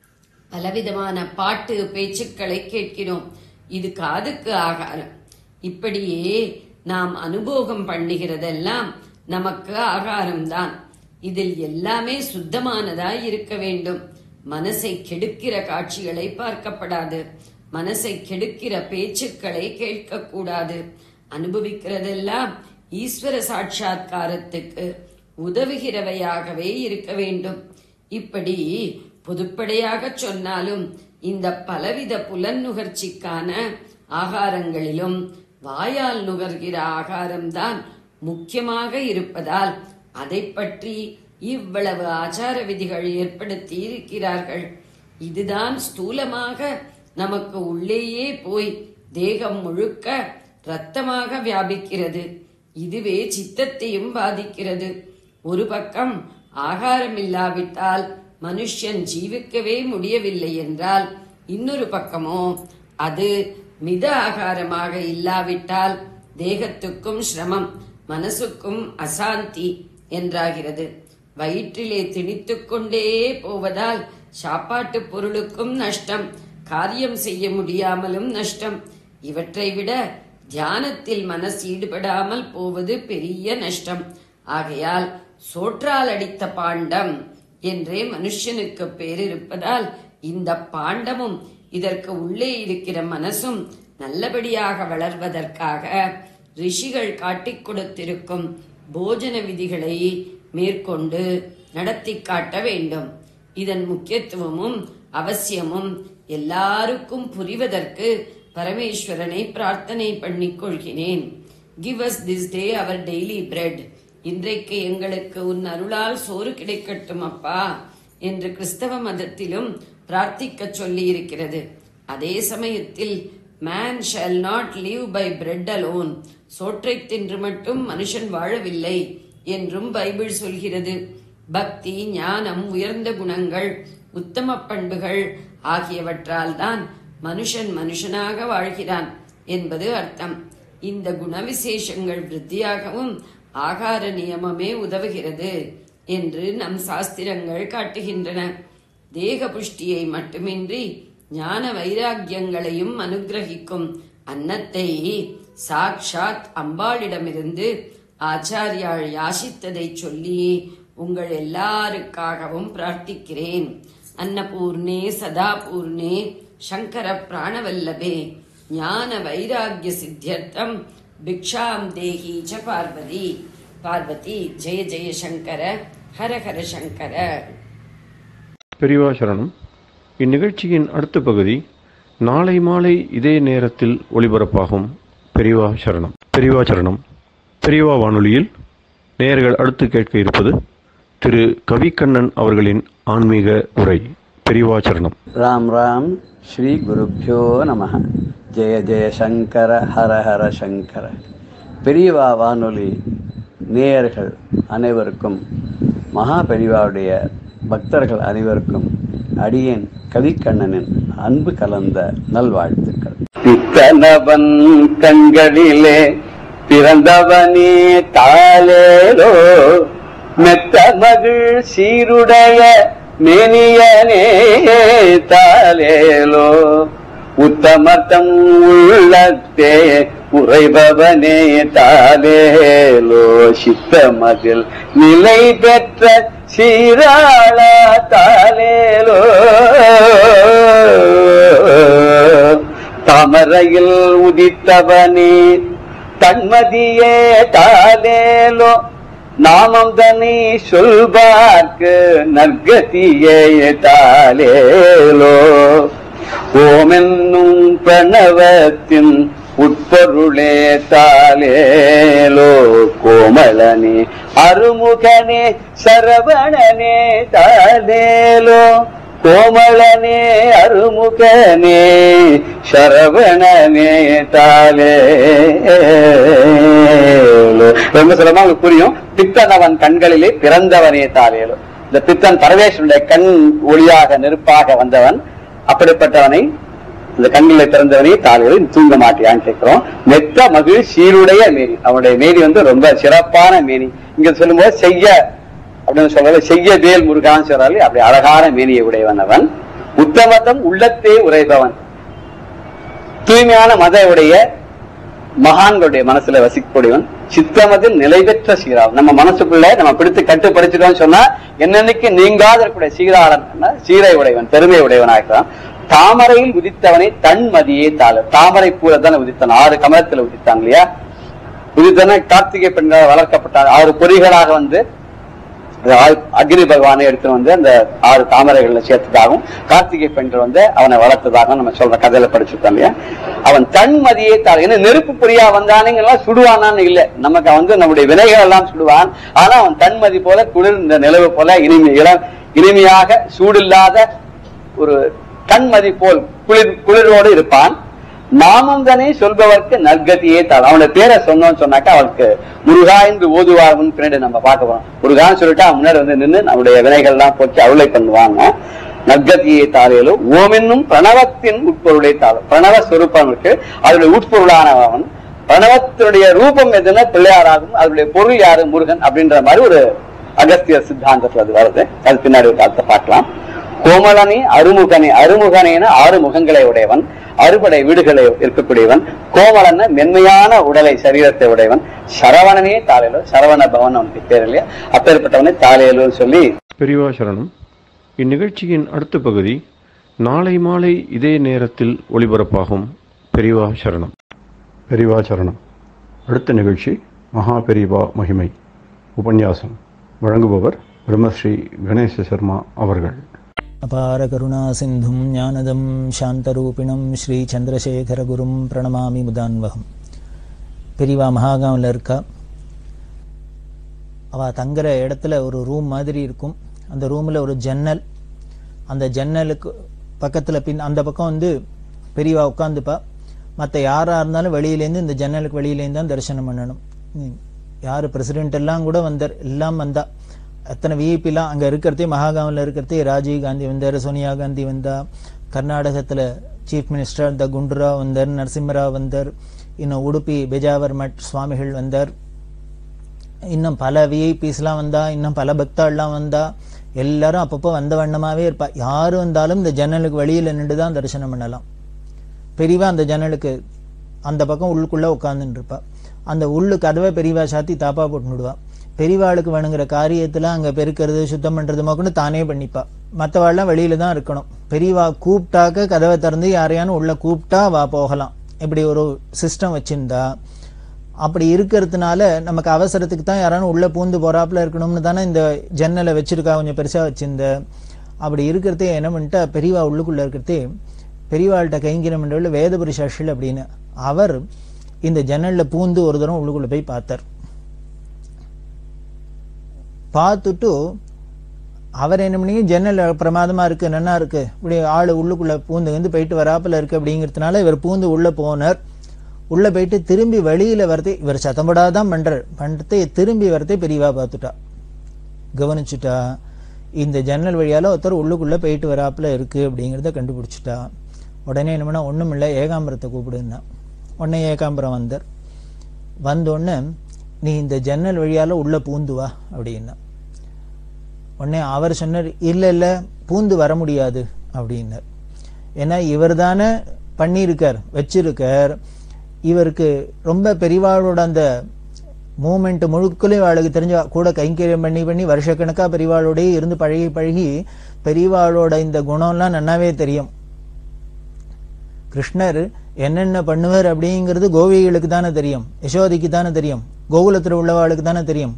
பலவிதமான பாட்டு பேச்சுக்களை கேட்கிறோம் இது காதுக்கு ஆகாரம் இப்படியே நாம் அனுபோகம் பண்ணுகிறதெல்லாம் நமக்கு ஆகாரம்தான் இதில் எல்லாமே சுத்தமானதாய் இருக்க வேண்டும் மனசை கெடுக்கிற காட்சிகளை பார்க்கப்படாது மனசை கெடுக்கிற பேச்சுக்களை கேட்கக்கூடாது அனுபவிக்கிறதெல்லாம் ஈஸ்வர சாட்சா்காரத்துக்கு உதவுகிறவையாகவே இருக்க வேண்டும் இப்படி பொதுப்படையாக சொன்னாலும் இந்த பலவித புலன் நுகர்ச்சிக்கான ஆகாரங்களிலும் வாயால் நுகர்கிற ஆகாரம்தான் முக்கியமாக இருப்பதால் அதை பற்றி இவ்வளவு ஆச்சார விதிகள் ஏற்படுத்தி இருக்கிறார்கள் இதுதான் ஸ்தூலமாக நமக்கு உள்ளேயே போய் தேகம் முழுக்க ரத்தமாக வியாபிக்கிறது இதுவே சித்தத்தையும் பாதிக்கிறது ஒரு பக்கம் ஆகாரம் இல்லாவிட்டால் மனுஷன் ஜீவிக்கவே முடியவில்லை என்றால் இன்னொரு பக்கமோ அது மித ஆகாரமாக இல்லாவிட்டால் தேகத்துக்கும் சிரமம் மனசுக்கும் அசாந்தி என்றாகிறது வயிற்றிலே திணித்துக் கொண்டே போவதால் சாப்பாட்டு பொருளுக்கும் நஷ்டம் காரியம் செய்ய முடியாமலும் நஷ்டம் இவற்றை விட தியானத்தில் மனசு ஈடுபடாமல் போவது பெரிய நஷ்டம் ஆகையால் சோற்றால் அடித்த பாண்டம் என்றே மனுஷனுக்கு பேர் இருப்பதால் இந்த பாண்டமும் இதற்கு உள்ளே இருக்கிற மனசும் நல்லபடியாக வளர்வதற்காக ரிஷிகள் காட்டிக் கொடுத்திருக்கும் போஜன விதிகளை மேற்கொண்டு நடத்தி காட்ட வேண்டும் இதன் முக்கியத்துவமும் அவசியமும் எல்லாருக்கும் புரிவதற்கு பரமேஸ்வரனை பிரார்த்தனை பண்ணிக் கொள்கிறேன் give us this day our daily bread இன்றைக்கு எங்களுக்கு உன் அருளால் சோறு கிடைக்கட்டும் அப்பா என்று கிறிஸ்தவ மதத்திலும் பிரார்த்திக்க சொல்லி இருக்கிறது அதே சமயத்தில் man shall not live by bread alone சோற்றை தின்று மட்டும் மனுஷன் வாழவில்லை என்றும் பைபிள் சொல்கிறது பக்தி ஞானம் உயர்ந்த குணங்கள் உத்தம பண்புகள் ஆகியவற்றால் தான் மனுஷன் மனுஷனாக வாழ்கிறான் என்பது அர்த்தம் இந்த குணவிசேஷங்கள் விருத்தியாகவும் ஆகார நியமமே உதவுகிறது என்று நம் சாஸ்திரங்கள் காட்டுகின்றன தேக புஷ்டியை மட்டுமின்றி ஞான வைராக்கியங்களையும் அனுகிரகிக்கும் அன்னத்தை சாக்ஷாத் அம்பாளிடமிருந்து ஆச்சாரியாள் யாசித்ததை சொல்லி உங்கள் எல்லாருக்காகவும் பிரார்த்திக்கிறேன் அன்னபூர்ணே சதாபூர்ணே சங்கர பிராணவல்லபே ஞான வைராக்கிய சித்தியர்த்தம் பிக்ஷாம் தேஹி ச பார்வதி பார்வதி ஜெய ஜெய சங்கர ஹர ஹர சங்கர பெரியவா சரணம் இந்நிகழ்ச்சியின் அடுத்த பகுதி நாளை மாலை இதே நேரத்தில் ஒளிபரப்பாகும் பெரியவா சரணம் பெரியவா சரணம் பெரியவா வானொலியில் நேயர்கள் அடுத்து கேட்க இருப்பது திரு கவிக்கண்ணன் அவர்களின் ஆன்மீக உரை பெரியவா சரணம் ராம் ராம் ஸ்ரீ குருப்பியோ நம ஜெய ஜெய சங்கர ஹர ஹர சங்கர பெரியவா வானொலி நேயர்கள் அனைவருக்கும் மகா பெரியவாவுடைய பக்தர்கள் அனைவருக்கும் அடியேன் கவிக்கண்ணனின் அன்பு கலந்த நல்வாழ்த்துக்கள் பித்தனவன் கண்களிலே பிறந்தவனே தாளேலோ மெத்த மகிழ் சீருடைய மேனியனே தாளேலோ உத்தமத்தம் உள்ளத்தே உறைபவனே தாலேலோ சித்தமதில் நிலை பெற்ற சீராள தாலேலோ தாமரையில் உதித்தவனே தன்மதியே தாலேலோ நாமம் தனி சொல்வார்க்கு நற்கதியே தாலேலோ ஓமென்னும் பிரணவத்தின் உட்பொருளே தாலேலோ கோமலனே அருமுகனே சரவணனே தாலேலோ கோமளனே அருமுகனே சரவணனே தாலே ரொம்ப சுலமா உங்களுக்கு புரியும் பித்தன் அவன் கண்களிலே பிறந்தவனே தாலேலோ இந்த பித்தன் பரமேஸ்வருடைய கண் ஒளியாக நெருப்பாக வந்தவன் அப்படிப்பட்டவனை இந்த கண்களில் பிறந்தவனே தாலேலோ தூங்க மாட்டியான்னு கேட்கிறோம் மெத்த மகிழ் சீருடைய மேனி அவனுடைய மேனி வந்து ரொம்ப சிறப்பான மேனி இங்க சொல்லும்போது செய்ய அப்படின்னு சொல்றது செய்ய வேல் முருகான்னு சொல்றாரு அப்படி அழகான மேனியை உடையவன் அவன் உத்தமத்தம் உள்ளத்தே உரைபவன் தூய்மையான மத உடைய மகான்களுடைய மனசுல வசிக்கக்கூடியவன் சித்தமதில் நிலை பெற்ற சீராளன் நம்ம மனசுக்குள்ள நம்ம பிடித்து கட்டுப்படுத்திட்டோம்னு சொன்னா என்னன்னைக்கு நீங்காத இருக்கக்கூடிய சீராளன் சீரை உடையவன் பெருமை உடையவனா இருக்கிறான் தாமரையில் உதித்தவனை தன் மதியே தாழ தாமரை பூல தானே உதித்தான் ஆறு கமலத்துல உதித்தான் இல்லையா உதித்தன கார்த்திகை பெண்கள் வளர்க்கப்பட்டார் ஆறு பொறிகளாக வந்து அக்னி பகவானை எடுத்து வந்து அந்த ஆறு தாமரைகள்ல சேர்த்ததாகவும் கார்த்திகை பெண்கள் வந்து அவனை வளர்த்ததாகவும் நம்ம சொல்ற கதையில படிச்சிருக்கோம் இல்லையா அவன் தன்மதியே தாழ் என்ன நெருப்பு பொறியா வந்தானுங்கெல்லாம் சுடுவானான்னு இல்ல நமக்கு வந்து நம்முடைய வினைகள் எல்லாம் சுடுவான் ஆனா அவன் தன்மதி போல குளிர் இந்த நிலவு போல இனிமை இளம் இனிமையாக சூடில்லாத ஒரு கண்மதி போல் குளிர் குளிரோடு இருப்பான் நாமந்தனை சொல்பவர்க்கு நற்கதியே தாள் அவனோட பேரை சொன்னோம்னு சொன்னாக்கா அவனுக்கு முருகா என்று ஓதுவார்னு பின்னாடி நம்ம பார்க்க போறோம் முருகான்னு சொல்லிட்டு அவன் முன்னாடி வந்து நின்று நம்முடைய வினைகள் எல்லாம் போச்சு அருளை பண்ணுவாங்க நற்கதியை தாளியலும் ஓமென்னும் பிரணவத்தின் உட்பொருளை தாளும் பிரணவ சொரூபம் இருக்கு அதனுடைய உட்பொருளானவன் பிரணவத்தினுடைய ரூபம் எதுன்னா பிள்ளையாராகும் அதனுடைய பொருள் யாரு முருகன் அப்படின்ற மாதிரி ஒரு அகஸ்திய சித்தாந்தத்துல அது வருது அது பின்னாடி ஒரு காலத்தை பார்க்கலாம் கோமலனே அருமுகனே அருமுகனேன ஆறு முகங்களை உடையவன் அறுபடை வீடுகளை இருக்கக்கூடியவன் கோமலன மென்மையான உடலை சரீரத்தை உடையவன் சரவணனே தாளையலோ சரவண பவன் அவனுக்கு பேர் இல்லையா அப்பேற்பட்டவனே தாளையலோன்னு சொல்லி பெரியவா சரணம் இந்நிகழ்ச்சியின் அடுத்த பகுதி நாளை மாலை இதே நேரத்தில் ஒளிபரப்பாகும் பெரியவா சரணம் பெரியவா சரணம் அடுத்த நிகழ்ச்சி மகா பெரியவா மகிமை உபன்யாசம் வழங்குபவர் பிரம்மஸ்ரீ கணேச சர்மா அவர்கள் அபார கருணா சிந்தும் ஞானதம் சாந்தரூபிணம் ஸ்ரீ சந்திரசேகரகுரும் பிரணமாமி முதான்வகம் பெரியவா மகாகாவில் இருக்கா அவள் தங்குற இடத்துல ஒரு ரூம் மாதிரி இருக்கும் அந்த ரூமில் ஒரு ஜன்னல் அந்த ஜன்னலுக்கு பக்கத்தில் பின் அந்த பக்கம் வந்து பெரியவா உட்காந்துப்பா மற்ற யாராக இருந்தாலும் வெளியிலேருந்து இந்த ஜன்னலுக்கு வெளியிலேருந்து தான் தரிசனம் பண்ணணும் ம், யார் பிரசிடென்ட் எல்லாம் கூட வந்தார் எல்லாம் வந்தா அத்தனை விஐபிலாம் அங்கே இருக்கிறதே மகாகாவில் இருக்கிறதே ராஜீவ் காந்தி வந்தார் சோனியா காந்தி வந்தா கர்நாடகத்தில் சீஃப் மினிஸ்டர் இந்த குண்டுராவ் வந்தார் நரசிம்மராவ் வந்தார் இன்னும் உடுப்பி பெஜாவர் மட் சுவாமிகள் வந்தார் இன்னும் பல விஐபிஸ்லாம் வந்தா இன்னும் பல பக்தாள்லாம் வந்தா எல்லாரும் அப்பப்போ வந்த வண்ணமாவே இருப்பா யாரு வந்தாலும் இந்த ஜன்னலுக்கு வெளியில நின்று தான் தரிசனம் பண்ணலாம் பெரியவா அந்த ஜன்னலுக்கு அந்த பக்கம் உள்ளுக்குள்ள உட்காந்துட்டு இருப்பா அந்த உள்ளு கதவை பெரியவா சாத்தி தாப்பா போட்டுடுவா பெரியவாளுக்கு வேணுங்கிற காரியத்துல அங்க பெருக்கிறது சுத்தம் பண்றது மொக்கன்னு தானே பண்ணிப்பா மற்றவாள்லாம் வெளியில தான் இருக்கணும் பெரியவா கூப்பிட்டாக்க கதவை திறந்து யாரையானு உள்ள கூப்பிட்டா வா போகலாம் இப்படி ஒரு சிஸ்டம் வச்சிருந்தா அப்படி இருக்கிறதுனால நமக்கு அவசரத்துக்கு தான் யாரானும் உள்ள பூந்து போறாப்புல இருக்கணும்னு தானே இந்த ஜன்னலை வச்சிருக்கா கொஞ்சம் பெருசா வச்சிருந்த அப்படி இருக்கிறதே என்ன பண்ணிட்டா பெரியவா உள்ளுக்குள்ள இருக்கிறதே பெரியவாள்கிட்ட கைங்கிரம் என்ற வேதபுரி சஷில் அப்படின்னு அவர் இந்த ஜன்னல்ல பூந்து ஒரு தரம் உள்ளுக்குள்ள போய் பார்த்தார் பார்த்துட்டு அவர் என்ன பண்ணி ஜன்னல் பிரமாதமா இருக்கு நன்னா இருக்கு இப்படி ஆளு உள்ளுக்குள்ள பூந்து வந்து போயிட்டு வராப்புல இருக்கு அப்படிங்கிறதுனால இவர் பூந்து உள்ள போனார் உள்ள போயிட்டு திரும்பி வெளியில வரதே இவர் சத்தம்படாதான் பண்றார் பண்றதே திரும்பி வரதே பெரியவா பார்த்துட்டா கவனிச்சுட்டா இந்த ஜன்னல் வழியால ஒருத்தர் உள்ளுக்குள்ள போயிட்டு வராப்புல இருக்கு அப்படிங்கிறத கண்டுபிடிச்சிட்டா உடனே என்ன பண்ணா ஒண்ணும் இல்லை ஏகாம்பரத்தை கூப்பிடுன்னா உடனே ஏகாம்பரம் வந்தார் வந்தோடனே நீ இந்த ஜன்னல் வழியால உள்ள பூந்து வா அப்படின்னா உடனே அவர் சொன்னார் இல்ல இல்ல பூந்து வர முடியாது அப்படின்னார் ஏன்னா இவர் தானே பண்ணியிருக்கார் வச்சிருக்கார் இவருக்கு ரொம்ப பெரியவாளோட அந்த மூமெண்ட் முழுக்கலையும் அவளுக்கு தெரிஞ்ச கூட கைங்கரியம் பண்ணி பண்ணி வருஷக்கணக்கா பெரியவாளோடயே இருந்து பழகி பழகி பெரியவாளோட இந்த குணம்லாம் நன்னாவே தெரியும் கிருஷ்ணர் என்னென்ன பண்ணுவார் அப்படிங்கிறது கோபிகளுக்கு தானே தெரியும் யசோதைக்கு தானே தெரியும் கோகுலத்தில் உள்ளவாளுக்கு தானே தெரியும்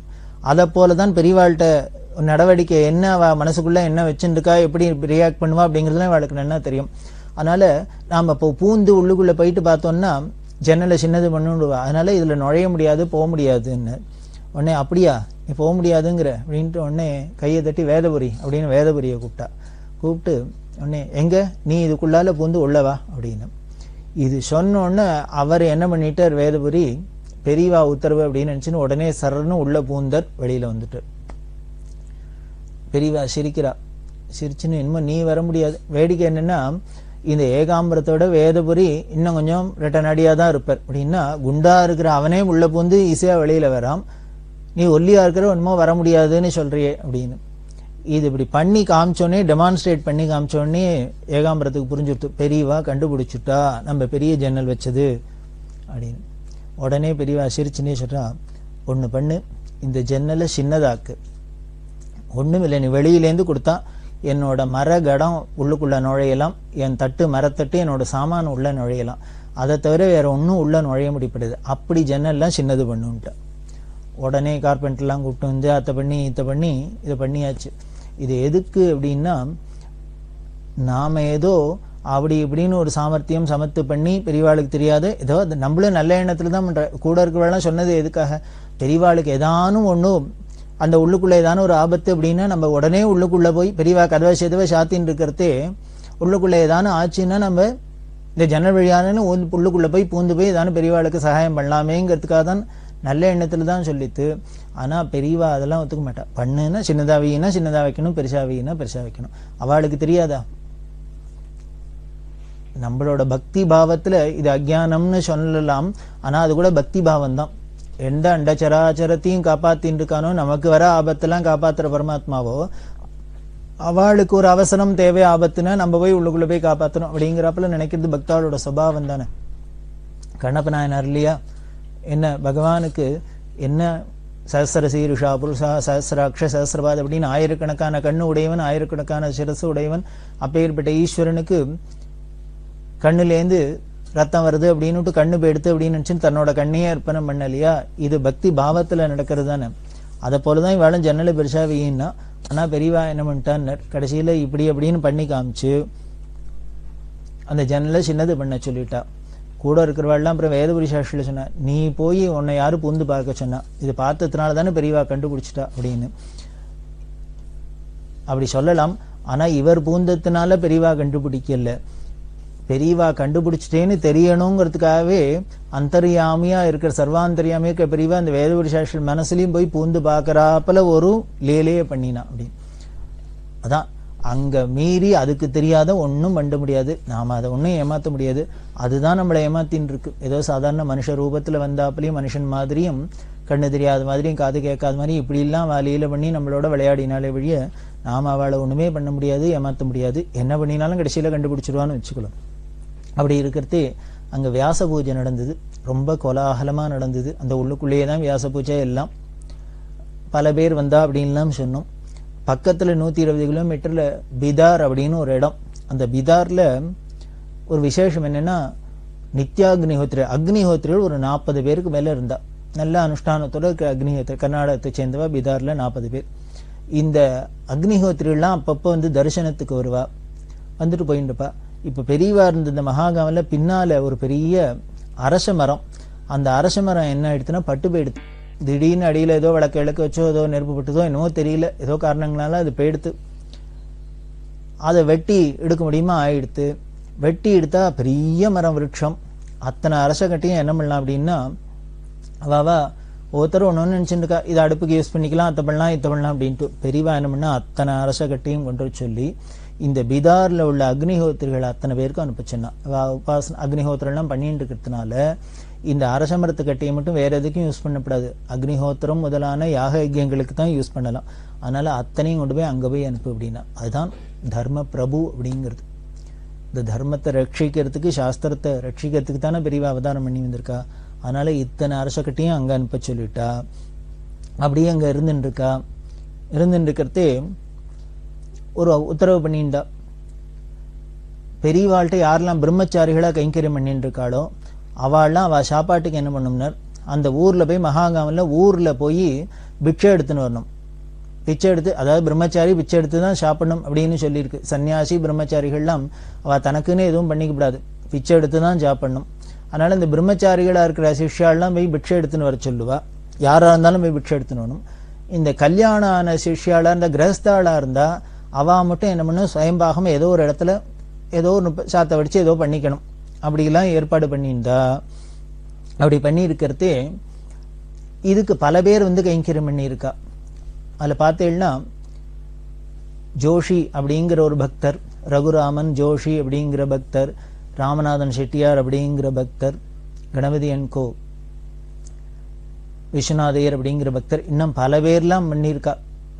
அதை போல தான் பெரியவாள்கிட்ட நடவடிக்கை என்ன அவ மனசுக்குள்ள என்ன வச்சுருக்கா எப்படி ரியாக்ட் பண்ணுவா அப்படிங்கிறதுலாம் அவளுக்கு நல்லா தெரியும் அதனால நாம இப்போ பூந்து உள்ளுக்குள்ள போயிட்டு பார்த்தோம்னா ஜன்னலை சின்னது பண்ணிவிடுவா அதனால இதுல நுழைய முடியாது போக முடியாதுன்னு உடனே அப்படியா நீ போக முடியாதுங்கிற அப்படின்ட்டு உடனே கையை தட்டி வேதபுரி அப்படின்னு வேதபுரியை கூப்பிட்டா கூப்பிட்டு உடனே எங்க நீ இதுக்குள்ளால பூந்து உள்ளவா அப்படின்னு இது சொன்ன உடனே அவர் என்ன பண்ணிட்டார் வேதபுரி பெரியவா உத்தரவு அப்படின்னு நினைச்சுன்னு உடனே சரன்னு உள்ள பூந்தர் வெளியில வந்துட்டார் பெரியவா சிரிக்கிறா சிரிச்சுன்னு இனிமே நீ வர முடியாது வேடிக்கை என்னன்னா இந்த ஏகாம்பரத்தோட வேதபுரி இன்னும் கொஞ்சம் ரெட்டனடியா தான் இருப்பார் அப்படின்னா குண்டா இருக்கிற அவனே உள்ள பூந்து ஈஸியா வெளியில வராம் நீ ஒல்லியா இருக்கிற ஒன்றுமோ வர முடியாதுன்னு சொல்றியே அப்படின்னு இது இப்படி பண்ணி காமிச்சோடனே டெமான்ஸ்ட்ரேட் பண்ணி காமிச்சோடனே ஏகாம்பரத்துக்கு புரிஞ்சுடுத்து பெரியவா கண்டுபிடிச்சுட்டா நம்ம பெரிய ஜன்னல் வச்சது அப்படின்னு உடனே பெரியவா சிரிச்சுன்னே சொல்றா ஒன்று பண்ணு இந்த ஜன்னலை சின்னதாக்கு ஒண்ணும் இல்லை நீ வெளியிலேருந்து கொடுத்தா என்னோட மர கடம் உள்ளுக்குள்ள நுழையலாம் என் தட்டு மரத்தட்டு என்னோட சாமான் உள்ள நுழையலாம் அதை தவிர வேற ஒன்றும் உள்ள நுழைய முடிப்படுது அப்படி ஜன்னல்லாம் சின்னது பண்ணுன்ட்டு உடனே கார்பெண்டர்லாம் கூப்பிட்டு வந்து அத்தை பண்ணி இத்தை பண்ணி இதை பண்ணியாச்சு இது எதுக்கு அப்படின்னா நாம ஏதோ அப்படி இப்படின்னு ஒரு சாமர்த்தியம் சமத்து பண்ணி பெரியவாளுக்கு தெரியாது ஏதோ அது நம்மளும் நல்ல எண்ணத்துல தான் பண்ற கூட இருக்கிறவெல்லாம் சொன்னது எதுக்காக பெரியவாளுக்கு ஏதானும் ஒண்ணும் அந்த உள்ளுக்குள்ள ஏதான ஒரு ஆபத்து அப்படின்னா நம்ம உடனே உள்ளுக்குள்ள போய் பெரியவா கதவை செதவை சாத்தின்னு இருக்கிறதே உள்ளுக்குள்ள ஏதானும் ஆச்சுன்னா நம்ம இந்த ஜன்னல் வழியானு உள்ளுக்குள்ள போய் பூந்து போய் ஏதானும் பெரியவாளுக்கு சகாயம் பண்ணலாமேங்கிறதுக்காக தான் நல்ல எண்ணத்துல தான் சொல்லித்து ஆனா பெரியவா அதெல்லாம் ஒத்துக்க மாட்டா பண்ணுன்னா சின்னதா வையினா சின்னதா வைக்கணும் பெருசா வையினா பெருசா வைக்கணும் அவளுக்கு தெரியாதா நம்மளோட பக்தி பாவத்துல இது அஜ்ஞானம்னு சொல்லலாம் ஆனா அது கூட பக்தி பாவம் தான் எந்த அண்ட சராச்சரத்தையும் காப்பாத்தின்னு இருக்கானோ நமக்கு வர ஆபத்தெல்லாம் காப்பாத்துற பரமாத்மாவோ அவளுக்கு ஒரு அவசரம் தேவை ஆபத்துனா நம்ம போய் உள்ளுக்குள்ள போய் காப்பாத்தணும் அப்படிங்கிறப்பல நினைக்கிறது பக்தாளோட சுபாவம் தானே கண்ணப்ப நாயனார் இல்லையா என்ன பகவானுக்கு என்ன சஹசிர சீருஷா புருஷா சஹசிராட்ச சஹசிரபாத் அப்படின்னு ஆயிரக்கணக்கான கண்ணு உடையவன் ஆயிரக்கணக்கான சிரசு உடையவன் அப்பேற்பட்ட ஈஸ்வரனுக்கு கண்ணுலேருந்து ரத்தம் வருது அப்படின்னுட்டு கண்ணு போயிடுத்து அப்படின்னு நினைச்சு தன்னோட கண்ணையே அர்ப்பணம் பண்ணலையா இது பக்தி பாவத்துல நடக்கிறது தானே அதை போலதான் இவாளும் ஜன்னலை பெருசா வையின்னா ஆனா பெரியவா என்ன பண்ணிட்டான்னு கடைசியில இப்படி அப்படின்னு பண்ணி காமிச்சு அந்த ஜன்னலை சின்னது பண்ண சொல்லிட்டா கூட இருக்கிறவாள்லாம் அப்புறம் வேதபுரி சாஸ்திரியில் சொன்னா நீ போய் உன்னை யாரும் புந்து பார்க்க சொன்னா இது பார்த்ததுனால தானே பெரியவா கண்டுபிடிச்சிட்டா அப்படின்னு அப்படி சொல்லலாம் ஆனா இவர் பூந்தத்தினால பெரியவா கண்டுபிடிக்கல பெரியவா கண்டுபிடிச்சிட்டேன்னு தெரியணுங்கிறதுக்காகவே அந்தர்யாமியா இருக்கிற சர்வாந்தர்யாமியா இருக்கிற பெரியவா அந்த வேதபுரி சாஸ்திரி மனசுலயும் போய் பூந்து பார்க்கறாப்பல ஒரு லேலையே பண்ணினா அப்படின்னு அதான் அங்க மீறி அதுக்கு தெரியாத ஒன்றும் பண்ண முடியாது நாம அதை ஒன்றும் ஏமாத்த முடியாது அதுதான் நம்மளை ஏமாத்தின்னு இருக்கு ஏதோ சாதாரண மனுஷ ரூபத்துல வந்தாப்புலயும் மனுஷன் மாதிரியும் கண்ணு தெரியாத மாதிரியும் காது கேட்காத மாதிரி இப்படி எல்லாம் வேலையில பண்ணி நம்மளோட விளையாடினாலே வழிய நாம அவளை ஒண்ணுமே பண்ண முடியாது ஏமாத்த முடியாது என்ன பண்ணினாலும் கடைசியில கண்டுபிடிச்சிருவான்னு வச்சுக்கலாம் அப்படி இருக்கிறதே அங்க வியாச பூஜை நடந்தது ரொம்ப கோலாகலமா நடந்தது அந்த உள்ளுக்குள்ளேயே தான் வியாச பூஜை எல்லாம் பல பேர் வந்தா அப்படின்லாம் சொன்னோம் பக்கத்துல நூத்தி இருபது கிலோமீட்டர்ல பிதார் அப்படின்னு ஒரு இடம் அந்த பிதார்ல ஒரு விசேஷம் என்னன்னா நித்யாக்னிஹோத்ரி அக்னிஹோத்ரிகள் ஒரு நாற்பது பேருக்கு மேல இருந்தா நல்ல அனுஷ்டானத்தோட இருக்க அக்னிஹோத்ரி கர்நாடகத்தை சேர்ந்தவா பிதார்ல நாற்பது பேர் இந்த அக்னிஹோத்ரிலாம் அப்பப்போ வந்து தரிசனத்துக்கு வருவா வந்துட்டு போயிட்டு இருப்பா இப்ப பெரியவா இருந்த இந்த மகாகாவில பின்னால ஒரு பெரிய அரச மரம் அந்த அரச மரம் என்ன ஆயிடுத்துன்னா பட்டு போயிடுது திடீர்னு அடியில ஏதோ விளக்கு விளக்கு வச்சோ ஏதோ நெருப்பு பட்டுதோ என்னவோ தெரியல ஏதோ காரணங்களால அது போயிடுத்து அதை வெட்டி எடுக்க முடியுமா ஆயிடுத்து வெட்டி எடுத்தா பெரிய மரம் விருட்சம் அத்தனை அரச கட்டியும் என்ன பண்ணலாம் அப்படின்னா அவாவா ஒருத்தர் ஒன்று ஒன்று நினச்சிருக்கா இதை அடுப்புக்கு யூஸ் பண்ணிக்கலாம் அத்தை பண்ணலாம் இத்தை பண்ணலாம் அப்படின்ட்டு பெரியவா என்ன பண்ணா அத்தனை அரச கட்டியும் கொண்டு வர சொல்லி இந்த பிதார்ல உள்ள அக்னிஹோத்திரிகள் அத்தனை பேருக்கும் அனுப்பிச்சுன்னா உபாசன அக்னிஹோத்திரம்லாம் பண்ணிட்டு இருக்கிறதுனால இந்த அரச மரத்து கட்டியை மட்டும் வேற எதுக்கும் யூஸ் பண்ணக்கூடாது அக்னிஹோத்திரம் முதலான யாக யஜ்யங்களுக்கு தான் யூஸ் பண்ணலாம் அதனால அத்தனையும் கொண்டு போய் அங்க போய் அனுப்பு அப்படின்னா அதுதான் தர்ம பிரபு அப்படிங்கிறது இந்த தர்மத்தை ரட்சிக்கிறதுக்கு சாஸ்திரத்தை ரட்சிக்கிறதுக்கு தானே பெரியவா அவதாரம் பண்ணி வந்திருக்கா அதனால இத்தனை அரச கட்டியும் அங்க அனுப்ப சொல்லிட்டா அப்படியே அங்க இருந்துட்டு இருக்கா இருந்துட்டு இருக்கிறதே ஒரு உத்தரவு பண்ணிண்டா பெரியவாள்கிட்ட யாரெல்லாம் பிரம்மச்சாரிகளா கைங்கரியம் பண்ணிட்டு இருக்காளோ அவள்லாம் அவ சாப்பாட்டுக்கு என்ன பண்ணும்னர் அந்த ஊர்ல போய் மகாகாமில் ஊர்ல போய் பிட்சை எடுத்துன்னு வரணும் பிச்சை எடுத்து அதாவது பிரம்மச்சாரி பிச்சை எடுத்து தான் சாப்பிடணும் அப்படின்னு சொல்லியிருக்கு சன்னியாசி பிரம்மச்சாரிகள்லாம் அவ தனக்குன்னு எதுவும் பண்ணிக்கப்படாது பிச்சை எடுத்து தான் சாப்பிடணும் அதனால இந்த பிரம்மச்சாரிகளா இருக்கிற சிஷ்யாலாம் போய் பிட்சை எடுத்துன்னு வர சொல்லுவா யாரா இருந்தாலும் போய் பிட்சை எடுத்துன்னு வரணும் இந்த கல்யாணம் ஆன சிஷ்யாளா இருந்தா கிரகஸ்தாளா இருந்தா அவ மட்டும் என்ன பண்ணும் சுயம்பாகம் ஏதோ ஒரு இடத்துல ஏதோ ஒரு நுப்ப- சாத்தை வடிச்சு ஏதோ பண்ணிக்கணும் அப்படிலாம் ஏற்பாடு பண்ணியிருந்தா அப்படி பண்ணி இருக்கிறதே இதுக்கு பல பேர் வந்து கைங்கரியம் பண்ணியிருக்கா அதில் பார்த்தீங்கன்னா ஜோஷி அப்படிங்கிற ஒரு பக்தர் ரகுராமன் ஜோஷி அப்படிங்கிற பக்தர் ராமநாதன் செட்டியார் அப்படிங்கிற பக்தர் கணபதி என்கோ விஸ்வநாதையர் அப்படிங்கிற பக்தர் இன்னும் பல பேர்லாம் பண்ணியிருக்கா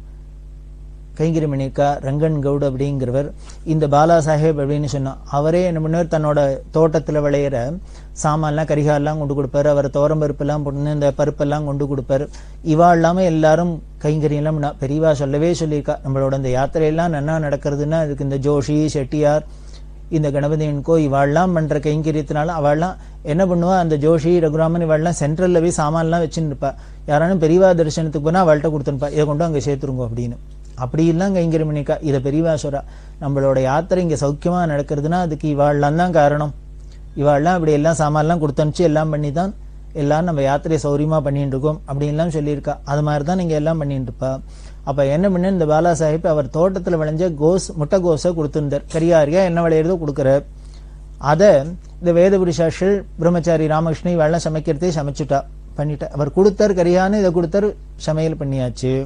கைங்கரி பண்ணியிருக்கா ரங்கன் கவுட் அப்படிங்கிறவர் இந்த பாலா சாஹேப் அப்படின்னு சொன்னா அவரே என்ன பண்ணுவார் தன்னோட தோட்டத்துல விளையிற சாமான்லாம் கரிகாலெல்லாம் கொண்டு கொடுப்பாரு அவர் தோரம் பருப்பெல்லாம் போட்டு இந்த பருப்பெல்லாம் கொண்டு கொடுப்பாரு இவா இல்லாம எல்லாரும் கைங்கரியெல்லாம் பண்ணா. பெரியவா சொல்லவே சொல்லியிருக்கா நம்மளோட இந்த யாத்திரையெல்லாம் நன்னா நடக்கிறதுன்னா அதுக்கு இந்த ஜோஷி செட்டியார் இந்த கணபதியன்கோ இவாள்லாம் பண்ற கைங்கரியத்தினால அவள்லாம் என்ன பண்ணுவா அந்த ஜோஷி ரகுராமன் இவாள்லாம் சென்ட்ரல்ல போய் சாமான்லாம் வச்சுன்னு இருப்பா யாரானும் பெரியவா தரிசனத்துக்கு போனா அவள்கிட்ட கொடுத்துருப்பா இதை கொண்டு அங்க சேர்த்துருங்க அப்படின்னு அப்படி எல்லாம் கைங்கரியம் பண்ணிக்கா இதை பெரியவா சொல்றா நம்மளோட யாத்திரை இங்க சௌக்கியமா நடக்கிறதுனா அதுக்கு இவாள்லாம் தான் காரணம் இவாள்லாம் இப்படி எல்லாம் சாமான்லாம் கொடுத்தனுச்சு எல்லாம் பண்ணி தான் எல்லாம் நம்ம யாத்திரையை சௌரியமா பண்ணிட்டு இருக்கோம் அப்படின்லாம் சொல்லியிருக்கா அது மாதிரி தான் நீங்க எல்லாம் பண்ணிட்டு இருப்பா அப்ப என்ன பண்ண இந்த பாலா சாஹிப் அவர் தோட்டத்துல விளைஞ்ச கோஸ் முட்டை கோஸை கொடுத்திருந்தார் கரியாரியா என்ன விளையிறதோ கொடுக்குறார் அதை இந்த வேதபுரிசாஷில் பிரம்மச்சாரி ராமகிருஷ்ணன் இவெல்லாம் சமைக்கிறதே சமைச்சுட்டா பண்ணிட்டா அவர் கொடுத்தார் கரியான்னு இதை கொடுத்தார் சமையல் பண்ணியாச்சு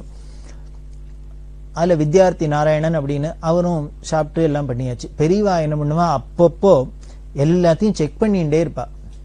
அதுல வித்யார்த்தி நாராயணன் அப்படின்னு அவரும் சாப்பிட்டு எல்லாம் பண்ணியாச்சு பெரியவா என்ன பண்ணுவா அப்பப்போ எல்லாத்தையும் செக் பண்ணிட்டே இருப்பா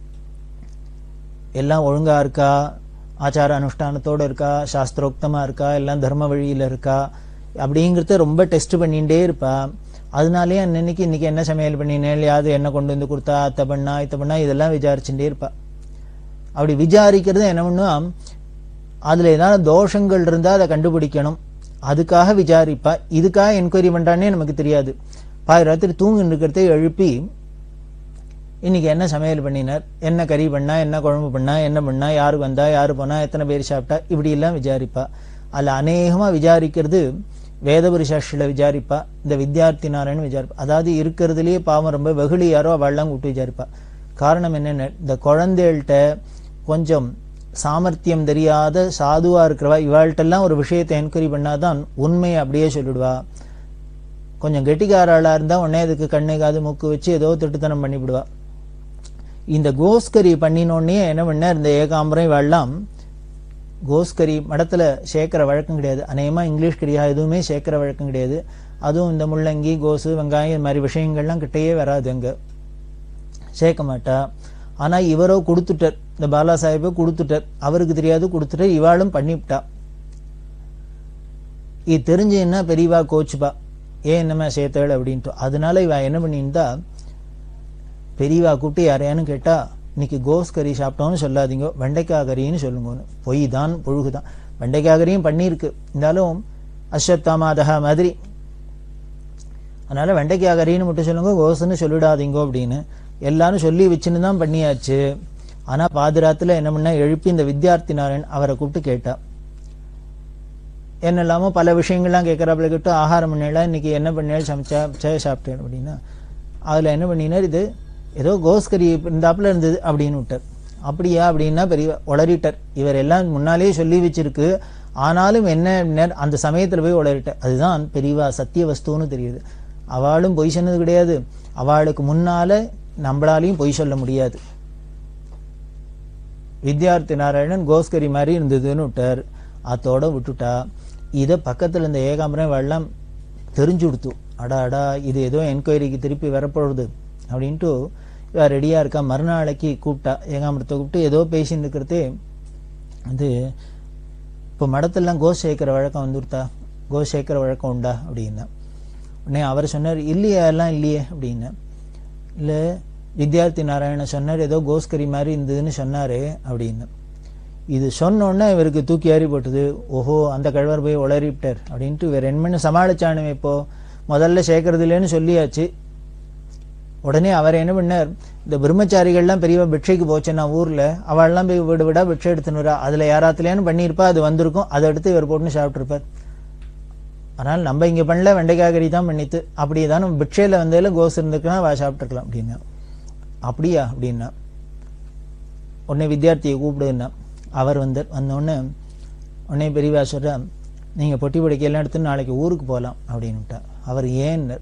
எல்லாம் ஒழுங்கா இருக்கா ஆச்சார அனுஷ்டானத்தோட இருக்கா சாஸ்திரோக்தமா இருக்கா எல்லாம் தர்ம வழியில இருக்கா அப்படிங்கறத ரொம்ப டெஸ்ட் பண்ணிட்டே இருப்பா அதனாலேயே அன்னைக்கு இன்னைக்கு என்ன சமையல் பண்ணினேன் யாது என்ன கொண்டு வந்து கொடுத்தா அத்தை பண்ணா இத்த பண்ணா இதெல்லாம் விசாரிச்சுட்டே இருப்பா அப்படி விசாரிக்கிறது என்ன பண்ணுவா அதுல ஏதாவது தோஷங்கள் இருந்தா அதை கண்டுபிடிக்கணும் அதுக்காக விசாரிப்பா இதுக்காக என்கொயரி பண்றானே நமக்கு தெரியாது பாதி ராத்திரி தூங்கி இருக்கிறதே எழுப்பி இன்னைக்கு என்ன சமையல் பண்ணினார் என்ன கறி பண்ணா என்ன குழம்பு பண்ணா என்ன பண்ணா யாரு வந்தா யாரு போனா எத்தனை பேர் சாப்பிட்டா இப்படி எல்லாம் விசாரிப்பா அதுல அநேகமா விசாரிக்கிறது வேதபுரி சாஸ்திரில விசாரிப்பா இந்த வித்யார்த்தி நாராயணன் விசாரிப்பா அதாவது இருக்கிறதுலயே பாவம் ரொம்ப வெகுளி யாரோ அவள்லாம் கூப்பிட்டு விசாரிப்பா காரணம் என்னென்ன இந்த குழந்தைகள்கிட்ட கொஞ்சம் சாமர்த்தியம் தெரியாத சாதுவா இருக்கிறவா இவாள்கிட்டெல்லாம் ஒரு விஷயத்தை என்கொயரி பண்ணாதான் உண்மையை அப்படியே சொல்லிடுவா கொஞ்சம் கெட்டிக்காராளா இருந்தா உடனே அதுக்கு கண்ணு காது மூக்கு வச்சு ஏதோ திட்டுத்தனம் பண்ணிவிடுவா இந்த கோஸ்கரி பண்ணினோடனே என்ன பண்ண இந்த ஏகாம்பரம் இவெல்லாம் கோஸ்கரி மடத்துல சேர்க்கிற வழக்கம் கிடையாது அநேகமா இங்கிலீஷ் கரியா எதுவுமே சேர்க்கிற வழக்கம் கிடையாது அதுவும் இந்த முள்ளங்கி கோசு வெங்காயம் இது மாதிரி விஷயங்கள்லாம் கிட்டேயே வராது அங்க சேர்க்க மாட்டா ஆனா இவரோ கொடுத்துட்டார் இந்த பாலா சாஹிப்பை கொடுத்துட்டார் அவருக்கு தெரியாது கொடுத்துட்டார் இவாளும் பண்ணிவிட்டா இது தெரிஞ்சுன்னா பெரியவா கோச்சுப்பா ஏன் என்னமே சேர்த்தேள் அப்படின்ட்டு அதனால இவ என்ன பண்ணியிருந்தா பெரியவா கூப்பிட்டு யாரையானு கேட்டா இன்னைக்கு கோஸ் கறி சாப்பிட்டோம்னு சொல்லாதீங்க வெண்டைக்காய் கறின்னு சொல்லுங்கன்னு பொய் தான் புழுகு தான் வெண்டைக்காய் கறியும் பண்ணியிருக்கு இருந்தாலும் அஸ்வத்தாமாதகா மாதிரி அதனால வெண்டைக்காய் கறின்னு மட்டும் சொல்லுங்க கோஸ்ன்னு சொல்லிடாதீங்க அப்படின்னு எல்லாரும் சொல்லி வச்சுன்னு தான் பண்ணியாச்சு ஆனா பாதுராத்துல என்ன பண்ணா எழுப்பி இந்த வித்யார்த்தி நாராயண் அவரை கூப்பிட்டு கேட்டா என்னெல்லாமோ பல விஷயங்கள்லாம் கேட்கறாப்புல கேட்டு ஆகாரம் பண்ணலாம் இன்னைக்கு என்ன பண்ணேன் சமைச்சா சேய சாப்பிட்டேன் அப்படின்னா அதுல என்ன பண்ணினார் இது ஏதோ கோஸ்கரி இருந்தாப்புல இருந்தது அப்படின்னு விட்டார் அப்படியா அப்படின்னா பெரிய உளறிட்டார் இவர் எல்லாம் முன்னாலேயே சொல்லி வச்சிருக்கு ஆனாலும் என்ன அப்படின்னார், அந்த சமயத்துல போய் உளறிட்டார் அதுதான் பெரியவா சத்திய வஸ்துன்னு தெரியுது அவளும் பொய் சொன்னது கிடையாது அவளுக்கு முன்னால நம்மளாலையும் பொய் சொல்ல முடியாது வித்யார்த்தி நாராயணன் கோஸ்கரி மாதிரி இருந்ததுன்னு விட்டார் அதோட விட்டுட்டா இதை பக்கத்துல இருந்த ஏகாம்பரம் வெள்ளம் தெரிஞ்சு கொடுத்து அடா அடா இது ஏதோ என்கொயரிக்கு திருப்பி வரப்போகுது அப்படின்ட்டு இவ ரெடியா இருக்கா மறுநாளைக்கு கூப்பிட்டா ஏகாம்பரத்தை கூப்பிட்டு ஏதோ பேசின்னு இருக்கிறதே அது இப்போ மடத்தெல்லாம் கோஸ் சேர்க்கிற வழக்கம் வந்துருத்தா கோஸ் சேர்க்கிற வழக்கம் உண்டா அப்படின்னா உடனே அவர் சொன்னார் இல்லையா எல்லாம் இல்லையே அப்படின்னு இல்லை வித்யார்த்தி நாராயணன் சொன்னார் ஏதோ கோஸ்கரி மாதிரி இருந்ததுன்னு சொன்னாரு அப்படின்னு இது சொன்ன உடனே இவருக்கு தூக்கி ஏறி போட்டுது ஓஹோ அந்த கழவர் போய் உளறிவிட்டார் அப்படின்ட்டு இவர் என்ன பண்ணி சமாளிச்சானுமே இப்போ முதல்ல சேர்க்கறது இல்லைன்னு சொல்லியாச்சு உடனே அவர் என்ன பண்ணார் இந்த பிரம்மச்சாரிகள்லாம் பெரியவா பிட்சைக்கு போச்சுன்னா ஊர்ல அவள்லாம் போய் வீடு வீடா பிட்சை எடுத்துன்னு வரா அதுல யாராத்துலயானு பண்ணியிருப்பா அது வந்திருக்கும் அதை எடுத்து இவர் போட்டுன்னு சாப்பிட்டுருப்பார் அதனால நம்ம இங்க பண்ணல வெண்டைக்காய் கறி தான் பண்ணித்து அப்படியே பிட்சையில வந்ததுல கோஸ் இருந்துக்குன்னா வா சாப்பிட்டுருக்கலாம் அப்படின்னா அப்படியா அப்படின்னா உடனே வித்தியார்த்தியை கூப்பிடுன்னா அவர் வந்து வந்தோடனே உடனே பெரியவா சொல்றா நீங்க பொட்டி படிக்கையெல்லாம் எடுத்து நாளைக்கு ஊருக்கு போகலாம் அப்படின்னுட்டா அவர் ஏன்னு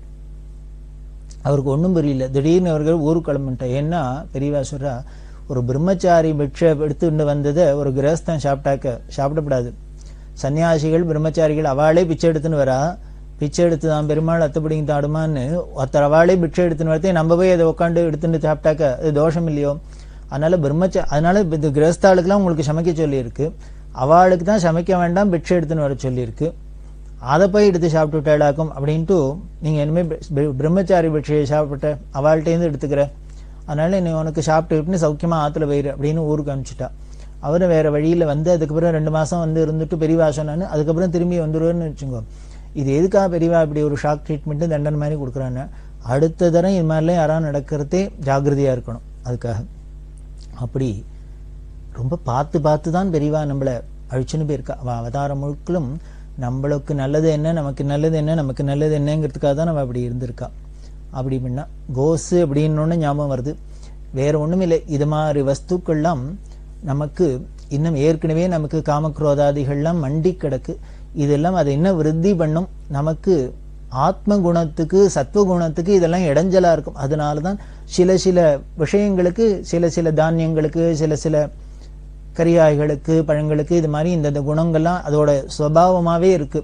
அவருக்கு ஒன்றும் புரியல திடீர்னு அவர்கள் ஊருக்கு கிளம்பிட்டா ஏன்னா பெரியவா சொல்றா ஒரு பிரம்மச்சாரி பிட்சை எடுத்துட்டு வந்ததை ஒரு கிரகஸ்தன் சாப்பிட்டாக்க சாப்பிடக்கூடாது சன்னியாசிகள் பிரம்மச்சாரிகள் அவளே பிச்சை எடுத்துன்னு வரா பிச்சை எடுத்து தான் பெருமாள் அத்தப்படிங்க தாடுமான்னு ஒருத்தர் அவளே பிச்சை எடுத்துன்னு வரதே நம்ம போய் அதை உட்காந்து எடுத்துட்டு சாப்பிட்டாக்க அது தோஷம் இல்லையோ அதனால பிரம்மச்சா அதனால இது கிரகஸ்தாளுக்கெல்லாம் உங்களுக்கு சமைக்க சொல்லியிருக்கு அவளுக்கு தான் சமைக்க வேண்டாம் பிட்சை எடுத்துன்னு வர சொல்லியிருக்கு அதை போய் எடுத்து சாப்பிட்டு விட்டாளாக்கும் அப்படின்ட்டு நீங்க இனிமே பிர- பிரம்மச்சாரி பிட்சையை சாப்பிட்ட அவள்கிட்டேருந்து எடுத்துக்கிற அதனால நீ உனக்கு சாப்பிட்டுக்கிட்டு சௌக்கியமா ஆத்துல போயிரு அப்படின்னு ஊருக்கு அனுப்பிச்சிட்டா அவரும் வேற வழியில வந்து அதுக்கப்புறம் ரெண்டு மாசம் வந்து இருந்துட்டு பெரியவா சொன்னான்னு அதுக்கப்புறம் திரும்பி வந்துருவாருன்னு வச்சுக்கோ இது எதுக்காக பெரியவா இப்படி ஒரு ஷாக் ட்ரீட்மெண்ட் தண்டனை மாதிரி கொடுக்குறான்னு அடுத்த தரம் இது மாதிரிலாம் யாராவது நடக்கிறதே ஜாக்கிரதையா இருக்கணும் அதுக்காக அப்படி ரொம்ப பார்த்து பார்த்து தான் பெரியவா நம்மளை அழிச்சுன்னு போயிருக்கா அவ அவதாரம் முழுக்களும் நம்மளுக்கு நல்லது என்ன நமக்கு நல்லது என்ன நமக்கு நல்லது என்னங்கிறதுக்காக தான் நம்ம அப்படி இருந்திருக்கா அப்படி பண்ணா கோசு அப்படின்னு ஞாபகம் வருது வேற ஒண்ணும் இல்லை இது மாதிரி வஸ்துக்கள்லாம் நமக்கு இன்னும் ஏற்கனவே நமக்கு காமக்ரோதாதிகள்லாம் மண்டி கிடக்கு இதெல்லாம் அதை இன்னும் விருத்தி பண்ணும் நமக்கு ஆத்ம குணத்துக்கு சத்துவ குணத்துக்கு இதெல்லாம் இடைஞ்சலா இருக்கும் அதனாலதான் சில சில விஷயங்களுக்கு சில சில தானியங்களுக்கு சில சில கரியாய்களுக்கு பழங்களுக்கு இது மாதிரி இந்த இந்த குணங்கள்லாம் அதோட சுபாவமாவே இருக்கு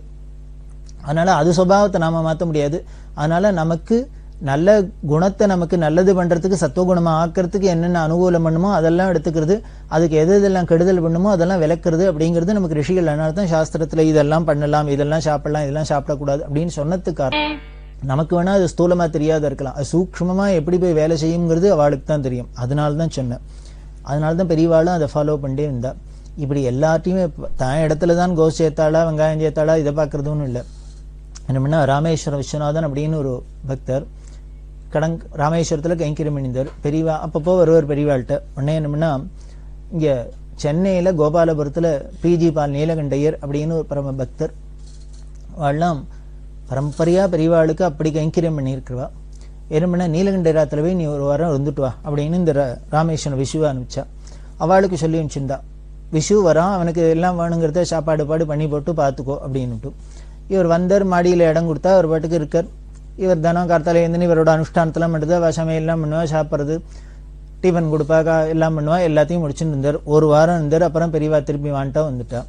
அதனால அது சுபாவத்தை நாம மாத்த முடியாது அதனால நமக்கு நல்ல குணத்தை நமக்கு நல்லது பண்றதுக்கு சத்துவகுணமா ஆக்கிறதுக்கு என்னென்ன அனுகூலம் பண்ணுமோ அதெல்லாம் எடுத்துக்கிறது அதுக்கு எது எதெல்லாம் கெடுதல் பண்ணுமோ அதெல்லாம் விளக்குறது அப்படிங்கிறது நமக்கு ரிஷிகள் அதனால தான் சாஸ்திரத்துல இதெல்லாம் பண்ணலாம் இதெல்லாம் சாப்பிடலாம் இதெல்லாம் சாப்பிடக்கூடாது அப்படின்னு சொன்னதுக்கு காரணம் நமக்கு வேணா அது ஸ்தூலமா தெரியாத இருக்கலாம் அது சூக்ஷ்மமா எப்படி போய் வேலை செய்யுங்கிறது அவளுக்கு தான் தெரியும் அதனால தான் சொன்னேன் அதனால தான் பெரியவாளும் அதை ஃபாலோ பண்ணிட்டே இருந்தா இப்படி எல்லாத்தையுமே இப்ப தான் இடத்துல தான் கோஸ் சேர்த்தாளா வெங்காயம் சேர்த்தாளா இதை பார்க்கறதுன்னு இல்லை என்ன பண்ணா ராமேஸ்வரம் விஸ்வநாதன் அப்படின்னு ஒரு பக்தர் கடங் ராமேஸ்வரத்துல கைங்கரியம் பண்ணிந்தார் பெரியவா அப்பப்போ வருவார் பெரியவாள்கிட்ட உடனே என்ன பண்ணா இங்க சென்னையில கோபாலபுரத்துல பிஜி பால் நீலகண்டையர் அப்படின்னு ஒரு பரம பக்தர் அவள்லாம் பரம்பரையா பெரியவாளுக்கு அப்படி கைங்கரியம் பண்ணியிருக்கிறவா என்ன பண்ண நீலகண்டராத்துல போய் நீ ஒரு வாரம் இருந்துட்டு வா அப்படின்னு இந்த ரா- ராமேஸ்வரம் விஷுவை அனுப்பிச்சா அவளுக்கு சொல்லி அனுப்பிச்சிருந்தா விஷு வரான் அவனுக்கு எல்லாம் வேணுங்கிறத சாப்பாடு பாடு பண்ணி போட்டு பார்த்துக்கோ அப்படின்னுட்டு இவர் வந்தார் மாடியில இடம் கொடுத்தா அவர் பாட்டுக்கு இருக்கார் இவர் தினம் கார்த்தால எழுந்து இவரோட அனுஷ்டானத்தெல்லாம் பண்ணுறது அவ சமையல்லாம் பண்ணுவா சாப்பிட்றது டிஃபன் கொடுப்பா கா- எல்லாம் பண்ணுவா எல்லாத்தையும் முடிச்சுட்டு இருந்தார் ஒரு வாரம் இருந்தார் அப்புறம் பெரியவா திருப்பி வான்ட்டா வந்துட்டா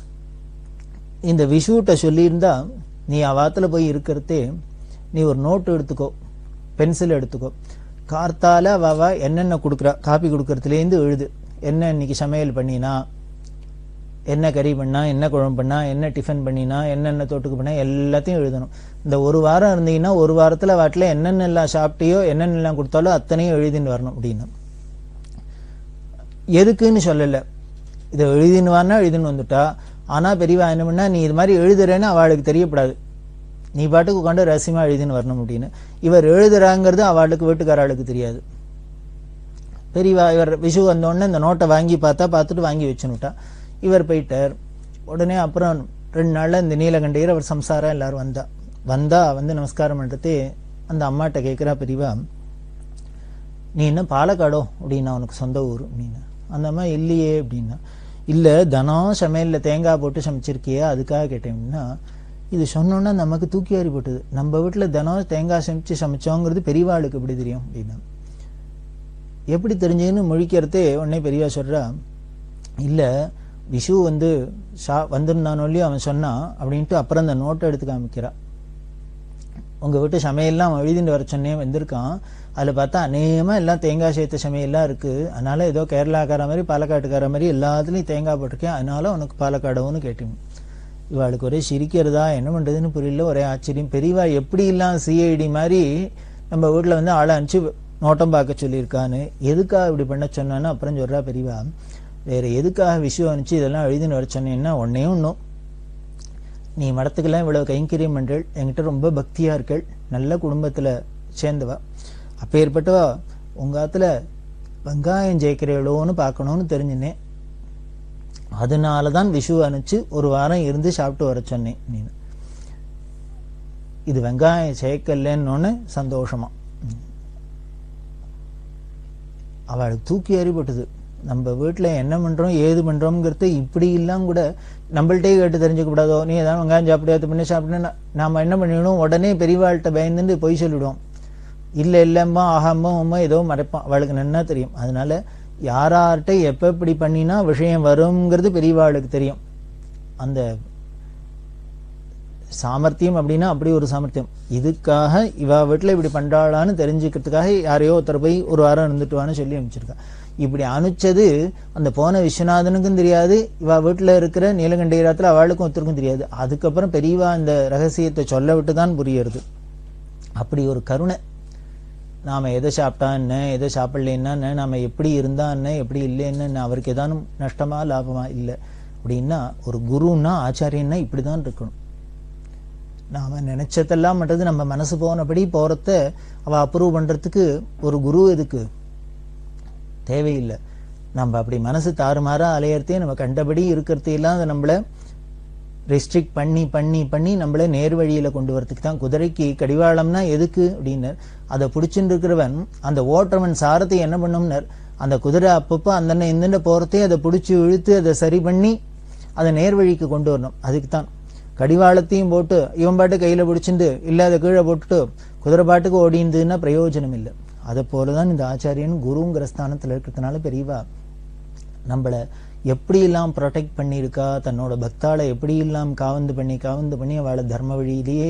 இந்த விஷுட்ட சொல்லியிருந்தா நீ அவாத்துல போய் இருக்கிறதே நீ ஒரு நோட்டு எடுத்துக்கோ பென்சில் எடுத்துக்கோ கார்த்தால அவ என்னென்ன கொடுக்குறா காப்பி கொடுக்கறதுலேருந்து எழுது என்ன இன்னைக்கு சமையல் பண்ணினா என்ன கறி பண்ணா என்ன குழம்பு பண்ணா என்ன டிஃபன் பண்ணினா என்னென்ன தொட்டுக்கு பண்ணா எல்லாத்தையும் எழுதணும் இந்த ஒரு வாரம் இருந்தீங்கன்னா ஒரு வாரத்துல வாட்டில் என்னென்னலாம் சாப்பிட்டியோ என்னென்னலாம் கொடுத்தாலோ அத்தனையும் எழுதின்னு வரணும் அப்படின்னு எதுக்குன்னு சொல்லல இதை எழுதின்னு வானா எழுதின்னு வந்துட்டா ஆனா பெரியவா என்ன பண்ணா நீ இது மாதிரி எழுதுறேன்னு அவளுக்கு தெரியப்படாது நீ பாட்டுக்கு உட்காந்து ரகசியமா எழுதின்னு வரணும் அப்படின்னு இவர் எழுதுறாங்கிறது அவளுக்கு வீட்டுக்காராளுக்கு தெரியாது பெரியவா இவர் விஷு வந்தோடனே இந்த நோட்டை வாங்கி பார்த்தா பார்த்துட்டு வாங்கி வச்சுனுட்டா இவர் போயிட்டார் உடனே அப்புறம் ரெண்டு நாள்ல இந்த நீலகண்டையர் அவர் சம்சாரம் எல்லாரும் வந்தா வந்தா வந்து நமஸ்காரம் பண்றதே அந்த அம்மாட்ட கேட்கிறா பெரியவா நீ என்ன பாலக்காடோ அப்படின்னா உனக்கு சொந்த ஊர் அப்படின்னு அந்த அம்மா இல்லையே அப்படின்னா இல்ல தனம் சமையல்ல தேங்காய் போட்டு சமைச்சிருக்கியே அதுக்காக கேட்டேன்னா இது சொன்னோன்னா நமக்கு தூக்கி அறி போட்டுது நம்ம வீட்டுல தினம் தேங்காய் சமைச்சு சமைச்சோங்கிறது பெரியவாளுக்கு எப்படி தெரியும் அப்படின்னா எப்படி தெரிஞ்சுன்னு முழிக்கிறதே உடனே பெரியவா சொல்றா இல்ல விஷு வந்து சா வந்திருந்தானோ இல்லையோ அவன் சொன்னான் அப்படின்ட்டு அப்புறம் அந்த நோட்டை எடுத்து காமிக்கிறா உங்க வீட்டு சமையல்லாம் அவன் எழுதிட்டு வர சொன்னேன் வந்திருக்கான் அதுல பார்த்தா அநேகமா எல்லாம் தேங்காய் சேர்த்த சமையல்லாம் இருக்கு அதனால ஏதோ கேரளாக்கார மாதிரி பாலக்காட்டுக்கார மாதிரி எல்லாத்துலயும் தேங்காய் போட்டிருக்கேன் அதனால உனக்கு பாலக்காடவுன்னு கேட்டேன் இவாளுக்கு ஒரே சிரிக்கிறதா என்ன பண்றதுன்னு புரியல ஒரே ஆச்சரியம் பெரியவா எப்படி எல்லாம் சிஐடி மாதிரி நம்ம வீட்டுல வந்து ஆளை அனுப்பிச்சு நோட்டம் பார்க்க சொல்லியிருக்கான்னு எதுக்காக இப்படி பண்ண சொன்னான்னு அப்புறம் சொல்றா பெரியவா வேற எதுக்காக விஷயம் அனுப்பிச்சு இதெல்லாம் எழுதின்னு வர சொன்னேன்னா ஒன்னே ஒன்றும் நீ மடத்துக்கெல்லாம் இவ்வளவு கைங்கரியம் பண்றள் என்கிட்ட ரொம்ப பக்தியா இருக்கள் நல்ல குடும்பத்துல சேர்ந்தவா அப்பேற்பட்டவா உங்க ஆத்துல வெங்காயம் ஜெயிக்கிறீங்களோன்னு பார்க்கணும்னு தெரிஞ்சுனேன் அதனால தான் விஷு அனுப்பிச்சு ஒரு வாரம் இருந்து சாப்பிட்டு வர சொன்னேன் நீ இது வெங்காயம் சேர்க்கலன்னு சந்தோஷமா அவளுக்கு தூக்கி எறிபட்டது நம்ம வீட்டில் என்ன பண்றோம் ஏது பண்றோம்ங்கிறது இப்படி இல்லாம கூட நம்மள்ட்டே கேட்டு தெரிஞ்சுக்க கூடாதோ நீ ஏதாவது வெங்காயம் சாப்பிட்டு பண்ணி சாப்பிட்டு நாம என்ன பண்ணிடணும் உடனே பெரியவாள்கிட்ட பயந்துட்டு பொய் சொல்லிடுவோம் இல்ல இல்லம்மா ஆகாம உம்மா ஏதோ மறைப்பான் அவளுக்கு நன்னா தெரியும் அதனால யாரார்கிட்ட எப்ப இப்படி பண்ணினா விஷயம் வருங்கிறது பெரியவாளுக்கு தெரியும் அந்த சாமர்த்தியம் அப்படின்னா அப்படி ஒரு சாமர்த்தியம் இதுக்காக இவ வீட்டுல இப்படி பண்றாளான்னு தெரிஞ்சுக்கிறதுக்காக யாரையோ ஒருத்தர் போய் ஒரு வாரம் இருந்துட்டு வான்னு சொல்லி அனுப்பிச்சிருக்கா இப்படி அனுப்பிச்சது அந்த போன விஸ்வநாதனுக்கும் தெரியாது இவ வீட்டுல இருக்கிற நீலகண்டீரத்துல அவளுக்கும் ஒருத்தருக்கும் தெரியாது அதுக்கப்புறம் பெரியவா அந்த ரகசியத்தை சொல்ல விட்டு தான் புரியுறது அப்படி ஒரு கருணை நாம எதை சாப்பிட்டா என்ன எதை சாப்பிடலன்னா என்ன நாம எப்படி இருந்தா என்ன எப்படி இல்லைன்னு அவருக்கு ஏதானும் நஷ்டமா லாபமா இல்லை அப்படின்னா ஒரு குருன்னா ஆச்சாரியன்னா இப்படிதான் இருக்கணும் நாம நினைச்சதெல்லாம் மட்டும் நம்ம மனசு போனபடி போறத அவ அப்ரூவ் பண்றதுக்கு ஒரு குரு எதுக்கு தேவையில்லை நம்ம அப்படி மனசு தாறுமாறா அலையறதே நம்ம கண்டபடி இருக்கிறதையெல்லாம் அதை நம்மள ரெஸ்ட்ரிக்ட் பண்ணி பண்ணி பண்ணி நம்மள நேர் வழியில கொண்டு வரதுக்கு தான் குதிரைக்கு கடிவாளம்னா எதுக்கு அப்படின்னு அதை பிடிச்சிட்டு இருக்கிறவன் அந்த ஓட்டுறவன் சாரத்தை என்ன பண்ணும்னர் அந்த குதிரை அப்பப்போ அந்தன்ன இந்தண்ட போறதே அதை பிடிச்சி இழுத்து அதை சரி பண்ணி அதை நேர் வழிக்கு கொண்டு வரணும் அதுக்கு தான் கடிவாளத்தையும் போட்டு இவன் பாட்டு கையில பிடிச்சிட்டு இல்ல அதை கீழே போட்டுட்டு குதிரை பாட்டுக்கு ஓடிந்ததுன்னா பிரயோஜனம் இல்லை அதை போலதான் இந்த ஆச்சாரியன் குருங்கிற ஸ்தானத்துல இருக்கிறதுனால பெரியவா நம்மள எப்படி எல்லாம் ப்ரொடெக்ட் பண்ணியிருக்கா தன்னோட பக்தாளை எப்படி எல்லாம் காவந்து பண்ணி காவந்து பண்ணி அவளை தர்ம வழியிலேயே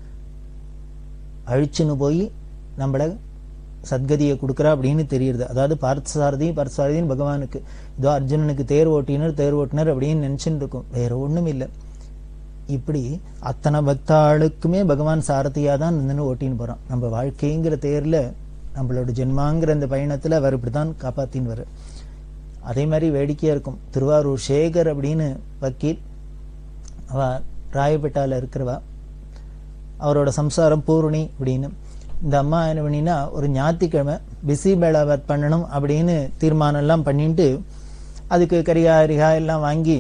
அழிச்சுன்னு போய் நம்மள சத்கதியை கொடுக்குறா அப்படின்னு தெரியுது அதாவது பார்த்தசாரதி பார்த்தசாரதின்னு பகவானுக்கு இதோ அர்ஜுனனுக்கு தேர் ஓட்டினர் தேர் ஓட்டினர் அப்படின்னு நினைச்சுட்டு இருக்கும் வேற ஒண்ணும் இல்லை இப்படி அத்தனை பக்தாளுக்குமே பகவான் சாரதியா தான் நின்று ஓட்டின்னு போறான் நம்ம வாழ்க்கைங்கிற தேர்ல நம்மளோட ஜென்மாங்கிற அந்த பயணத்துல அவர் இப்படிதான் காப்பாத்தின்னு வர அதே மாதிரி வேடிக்கையா இருக்கும் திருவாரூர் சேகர் அப்படின்னு வக்கீல் அவ ராயப்பேட்டால இருக்கிறவா அவரோட சம்சாரம் பூர்ணி அப்படின்னு இந்த அம்மா என்ன பண்ணினா ஒரு ஞாயிற்றுக்கிழமை பிஸி பேலாபாத் பண்ணணும் அப்படின்னு தீர்மானம் எல்லாம் பண்ணிட்டு அதுக்கு கரிகா அரிகா எல்லாம் வாங்கி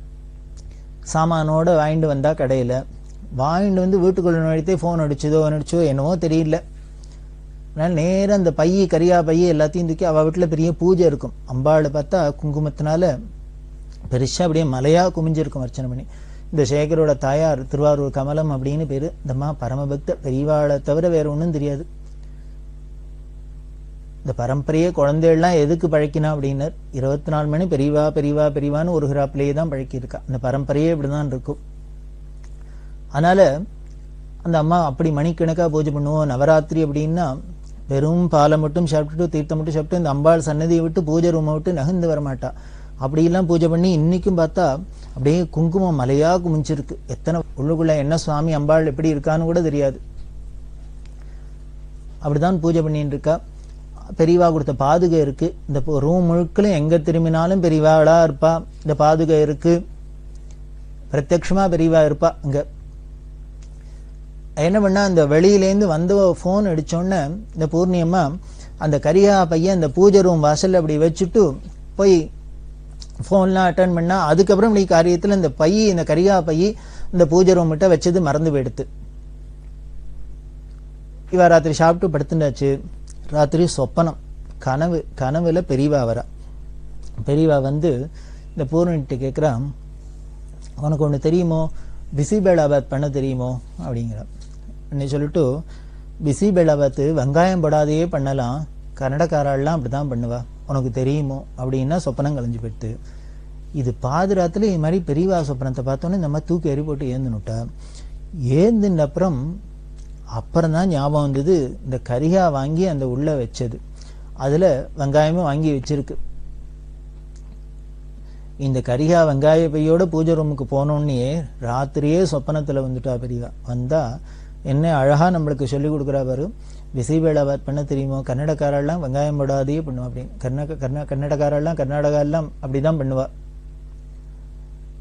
சாமானோட வாங்கிட்டு வந்தா கடையில வாங்கிட்டு வந்து வீட்டுக்குள்ள நுழைத்தே ஃபோன் அடிச்சதோ அடிச்சோ என்னவோ தெரியல அதனால நேரா அந்த பைய கரியா பைய எல்லாத்தையும் தூக்கி அவ வீட்டுல பெரிய பூஜை இருக்கும் அம்பாளை பார்த்தா குங்குமத்தினால பெருசா அப்படியே மலையா குமிஞ்சிருக்கும் அர்ச்சனை பண்ணி இந்த சேகரோட தாயார் திருவாரூர் கமலம் அப்படின்னு பேரு இந்தம்மா பரமபக்த பெரியவாளை தவிர வேற ஒண்ணும் தெரியாது இந்த பரம்பரையே குழந்தைகள்லாம் எதுக்கு பழக்கினா அப்படின்னர் இருபத்தி நாலு மணி பெரியவா பெரியவா பெரியவான்னு ஒரு கிராப்லேயே தான் பழக்கியிருக்கா அந்த பரம்பரையே இப்படிதான் இருக்கும் அதனால அந்த அம்மா அப்படி மணிக்கணக்கா பூஜை பண்ணுவோம் நவராத்திரி அப்படின்னா வெறும் பாலை மட்டும் சாப்பிட்டுட்டு தீர்த்தம் மட்டும் சாப்பிட்டு இந்த அம்பாள் சன்னதியை விட்டு பூஜை ரூமை விட்டு நகர்ந்து வரமாட்டா அப்படியெல்லாம் பூஜை பண்ணி இன்னைக்கும் பார்த்தா அப்படியே குங்குமம் மலையா குமிஞ்சிருக்கு எத்தனை உள்ளுக்குள்ள என்ன சுவாமி அம்பாள் எப்படி இருக்கான்னு கூட தெரியாது அப்படிதான் பூஜை பண்ணிட்டு இருக்கா பெரியவா கொடுத்த பாதுகை இருக்கு இந்த ரூம் முழுக்கலும் எங்க திரும்பினாலும் பெரியவாளா இருப்பா இந்த பாதுகை இருக்கு பிரத்யக்ஷமா பெரியவா இருப்பா அங்க என்ன பண்ணா அந்த வெளியிலேருந்து வந்த போன் அடிச்சோடனே இந்த பூர்ணியம்மா அந்த கரியா பையன் இந்த பூஜை ரூம் வாசல்ல அப்படி வச்சுட்டு போய் ஃபோன்லாம் அட்டன் பண்ணா அதுக்கப்புறம் இப்படி காரியத்துல இந்த பை இந்த கரியா பை இந்த பூஜை ரூம் கிட்ட வச்சது மறந்து போயிடுத்து இவ ராத்திரி சாப்பிட்டு படுத்துட்டாச்சு ராத்திரி சொப்பனம் கனவு கனவுல பெரியவா வரா பெரியவா வந்து இந்த பூர்ணிட்டு கேட்குறா உனக்கு ஒன்று தெரியுமோ பிசி பேலாபாத் பண்ண தெரியுமோ அப்படிங்கிறா நீ சொல்லிட்டு பிசி பேலாபாத் வெங்காயம் போடாதையே பண்ணலாம் கன்னடக்காரெல்லாம் அப்படிதான் பண்ணுவா உனக்கு தெரியுமோ அப்படின்னா சொப்பனம் கலைஞ்சு போயிடுது இது பாதுராத்துல இது மாதிரி பெரியவா சொப்பனத்தை பார்த்தோன்னே இந்த மாதிரி தூக்கி எறி போட்டு ஏந்துனுட்டா ஏந்தின அப்புறம் அப்புறம் தான் ஞாபகம் வந்தது இந்த கரிகா வாங்கி அந்த உள்ள வச்சது அதுல வெங்காயமும் வாங்கி வச்சிருக்கு இந்த கரிகா வெங்காய பையோட பூஜை ரூமுக்கு போனோன்னே ராத்திரியே சொப்பனத்துல வந்துட்டா பெரியவா வந்தா என்ன அழகா நம்மளுக்கு சொல்லி கொடுக்குறா பாரு விசைவேளாபாத் பண்ண தெரியுமோ கன்னடக்காரெல்லாம் வெங்காயம் போடாதையே பண்ணுவா அப்படின்னு கர்நாடக கர்நா கன்னடக்காரெல்லாம் கர்நாடகா எல்லாம் அப்படிதான் பண்ணுவா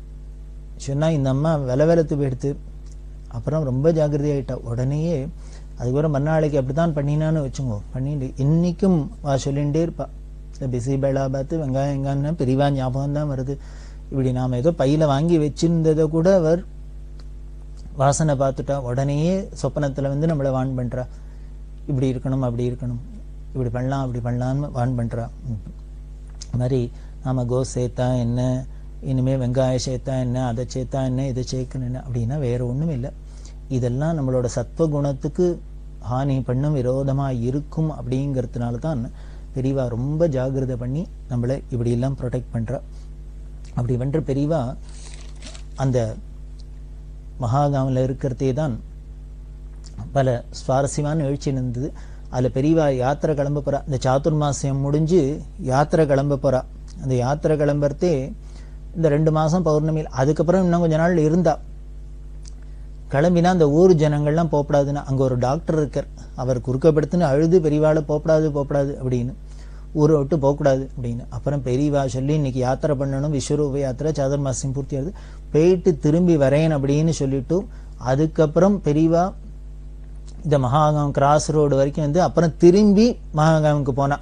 சொன்னா இந்த அம்மா வில வெலத்து போயிடுத்து அப்புறம் ரொம்ப ஜாகிரதை ஆயிட்டா உடனேயே அதுக்கப்புறம் மறுநாளைக்கு அப்படித்தான் பண்ணினான்னு வச்சுங்கோ பண்ணிட்டு இன்னைக்கும் வா சொல்லிகிட்டே இருப்பா இந்த பிசி பேளா பார்த்து வெங்காயம் வெங்காயம்னா பெரியவா ஞாபகம் தான் வருது இப்படி நாம ஏதோ பையில வாங்கி வச்சிருந்ததை கூட அவர் வாசனை பார்த்துட்டா உடனேயே சொப்பனத்துல வந்து நம்மளை வான் பண்றா இப்படி இருக்கணும் அப்படி இருக்கணும் இப்படி பண்ணலாம் அப்படி பண்ணலாம்னு வான் பண்றா ம். அது மாதிரி நாம கோஸ் சேர்த்தா என்ன இனிமே வெங்காயம் சேர்த்தா என்ன அதை சேர்த்தா என்ன இதை சேர்க்கணும் என்ன அப்படின்னா வேற ஒண்ணும் இல்லை இதெல்லாம் நம்மளோட சத்வ குணத்துக்கு ஹானி பண்ணும் விரோதமா இருக்கும் அப்படிங்கிறதுனால தான் பெரியவா ரொம்ப ஜாகிரதை பண்ணி நம்மளை இப்படி எல்லாம் ப்ரொடெக்ட் பண்றா அப்படி பண்ற பெரியவா அந்த மகாகாமில் இருக்கிறதே தான் பல சுவாரஸ்யமான நிகழ்ச்சி இருந்தது அதுல பெரியவா யாத்திரை கிளம்ப போறா இந்த சாதுர்மாசியம் முடிஞ்சு யாத்திரை கிளம்ப போறா அந்த யாத்திரை கிளம்புறதே இந்த ரெண்டு மாசம் பௌர்ணமியில் அதுக்கப்புறம் இன்னும் கொஞ்ச நாள் இருந்தா கிளம்பினா அந்த ஊர் ஜனங்கள்லாம் போகப்படாதுன்னு அங்க ஒரு டாக்டர் இருக்கார் அவர் குறுக்கப்படுத்துன்னு அழுது பெரியவாளை போகப்படாது போகப்படாது அப்படின்னு ஊரை விட்டு போகக்கூடாது அப்படின்னு அப்புறம் பெரியவா சொல்லி இன்னைக்கு யாத்திரை பண்ணணும் விஸ்வரூப யாத்திரை சாதுர்மாசியம் பூர்த்தி ஆகுது போயிட்டு திரும்பி வரேன் அப்படின்னு சொல்லிட்டு அதுக்கப்புறம் பெரியவா இந்த மகாகாம் கிராஸ் ரோடு வரைக்கும் வந்து அப்புறம் திரும்பி மகாகாமுக்கு போனா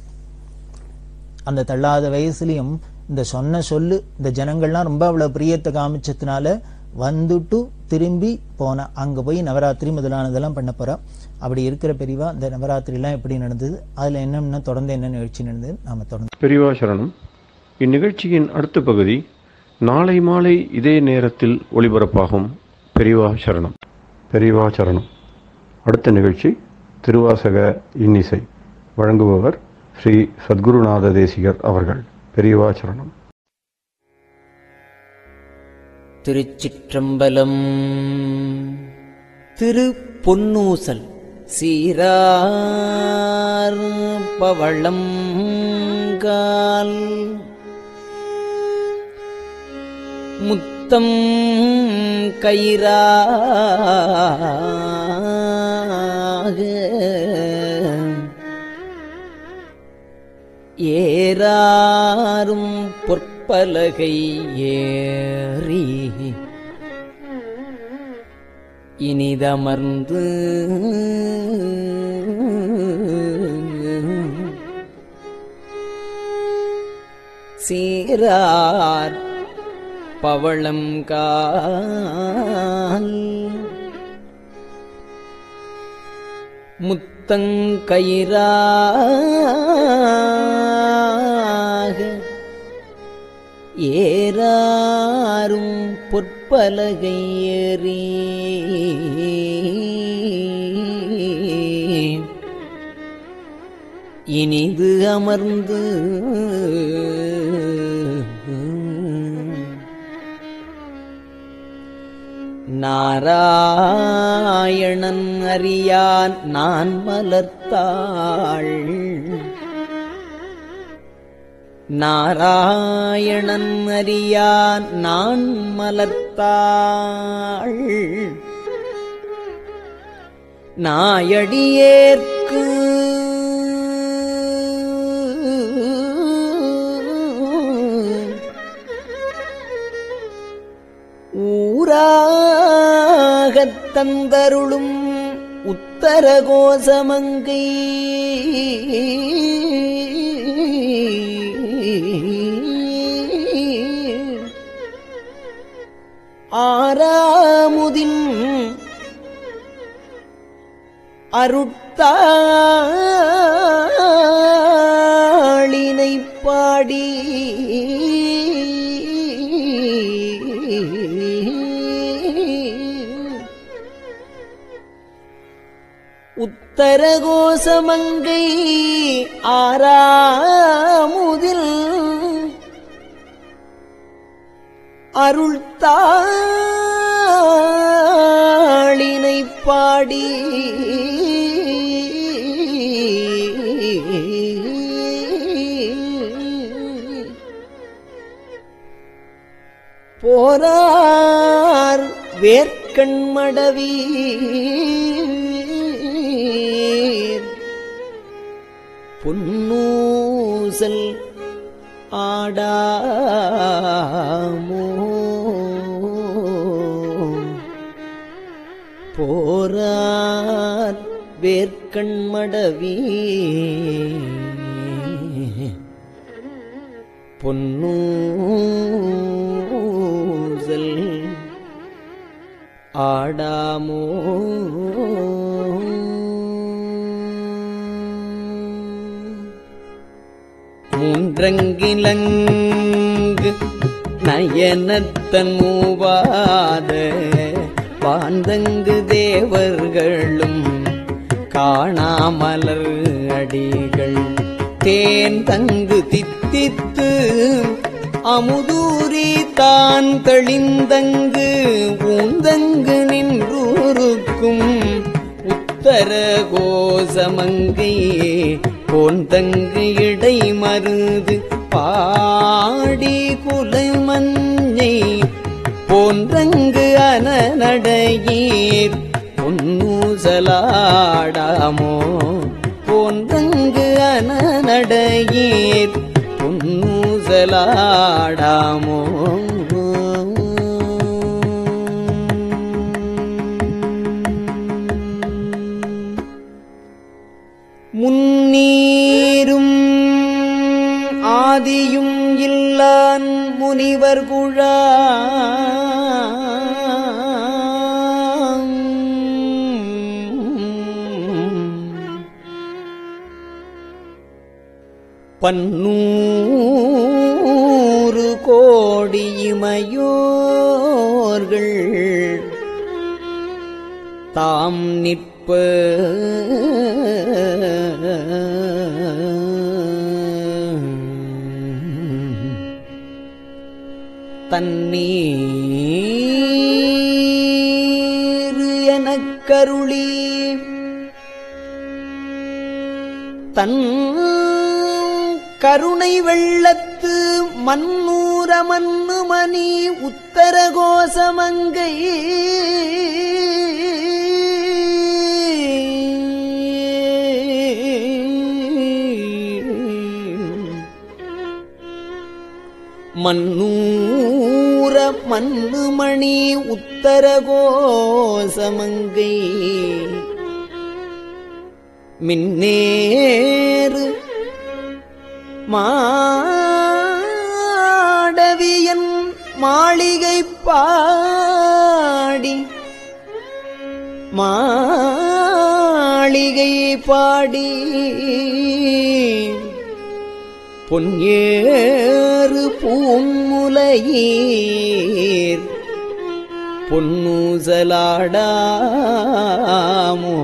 அந்த தள்ளாத வயசுலயும் இந்த சொன்ன சொல்லு இந்த ஜனங்கள்லாம் ரொம்ப அவ்வளவு பிரியத்தை காமிச்சதுனால வந்துட்டு திரும்பி போனா அங்க போய் நவராத்திரி முதலானதெல்லாம் பண்ண போறா அப்படி இருக்கிற பெரியவா இந்த நவராத்திரி எல்லாம் எப்படி நடந்தது அதுல என்னன்னா தொடர்ந்து என்ன நிகழ்ச்சி நடந்தது நாம தொடர்ந்து பெரியவா சரணம் இந்நிகழ்ச்சியின் அடுத்த பகுதி நாளை மாலை இதே நேரத்தில் ஒளிபரப்பாகும் பெரியவா சரணம் பெரியவா சரணம் அடுத்த நிகழ்ச்சி திருவாசக இன்னிசை வழங்குபவர் ஸ்ரீ சத்குருநாத தேசிகர் அவர்கள் பெரியவா சரணம் திருச்சிற்றம்பலம் திரு பொன்னூசல் சீரார் பவளம் கால் முத்தம் கயிறாக ஏறாரும் பொற்பலகை ஏறி இனிதமர்ந்து சீரார் பவளம் கால் முத்தங்கயிறாக ஏறாரும் பொற்பலகை ஏறி இனிது அமர்ந்து நாராயணன் அறியான் நான் மலர்த்தாள் நாராயணன் அறியான் நான் மலர்த்தாள் நாயடியேற்கு ஊராகத் தந்தருளும் உத்தர கோசமங்கை ஆறாமுதின் அருட்தாளினை பாடி உத்தரகோசமங்கை ஆறாமுதில் அருள்தாளினை பாடி போரார் வேர்க்கண்மடவி பொன்னூசல் ஆடாமோ போரார் வேர்க்கண்மடவி பொன்னூசல் ஆடாமோ மூன்றங்கிலங்கு நயனத்தன் மூவாத வாழ்ந்தங்கு தேவர்களும் காணாமலர் அடிகள் தேன் தங்கு தித்தித்து அமுதூரி தான் தெளிந்தங்கு ஊந்தங்கு நின்றூருக்கும் உத்தர கோசமங்கை போந்தங்கு இடை மருது பாடி குலமஞ்சை போன்றங்கு அனநடையீர் பொன்னூசலாடாமோ போன்றங்கு அனநடையீர் பொன்னூசலாடாமோ முன்னீரும் ஆதியும் இல்லான் முனிவர் குழாம் பன்னூறு கோடி இமையோர்கள் தாம் நிற்ப தண்ணீர் எனக் கருளி தன் கருணை வெள்ளத்து மன்னூர மன்னு மணி உத்தர கோசமங்கை மன்னூர மன்னுமணி உத்தர கோசமங்கை மின்னேறு மாடவியன் மாளிகை பாடி மாளிகை பாடி பொன்னேறு பூமுலையீர் பொன்னூசலாடாமோ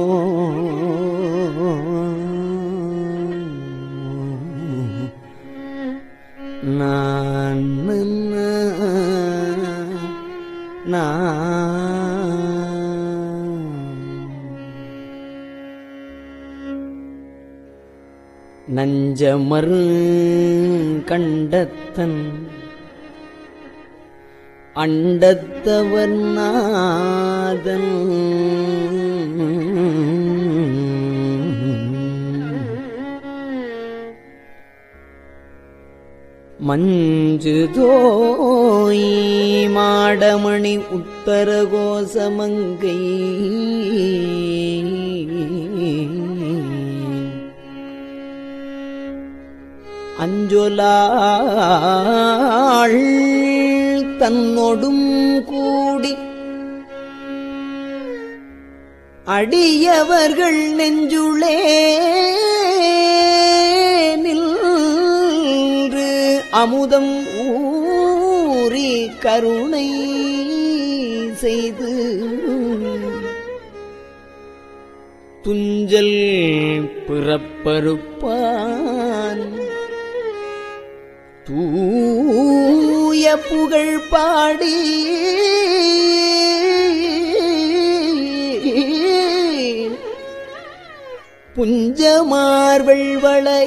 நான் நஞ்சமர் கண்டத்தன் அண்டத்தவர் நாதன் மஞ்சு தோய் மாடமணி உத்தர கோசமங்கை அஞ்சொலாள் தன்னொடும் கூடி அடியவர்கள் நெஞ்சுளே நின்று அமுதம் ஊறி கருணை செய்து துஞ்சல் பிறப்பருப்பான் தூய புகழ் பாடி புஞ்சமார்வள் வளை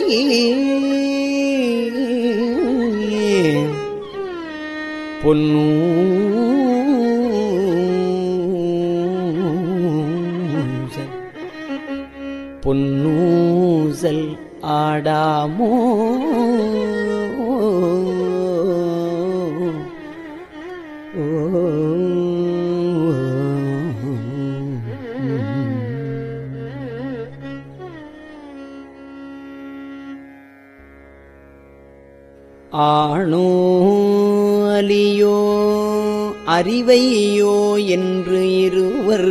பொன்னூசல் பொன்னூசல் ஆடாமோ ஓ அறிவாலியோ அறிவையோ என்று இருவர்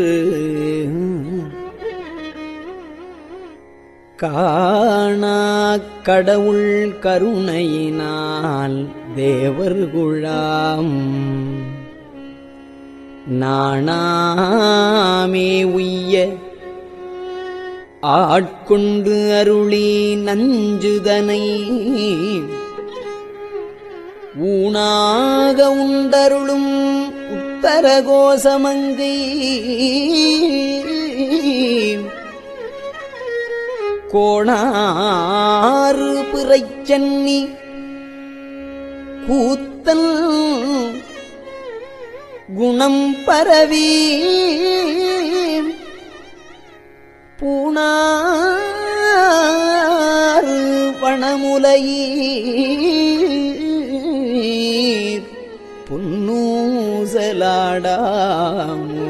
காணா கடவுள் கருணையினால் தேவர்குழாம் நாணாமே உய்ய ஆட்கொண்டு அருளி நஞ்சுதனை ஊனாக உண்டருளும் உத்தரகோசமங்கை கோணாறு பிறைச்சன்னி கூத்தல் குணம் பரவி பூணாறு பணமுலையீர் புன்னூசலாடாமோ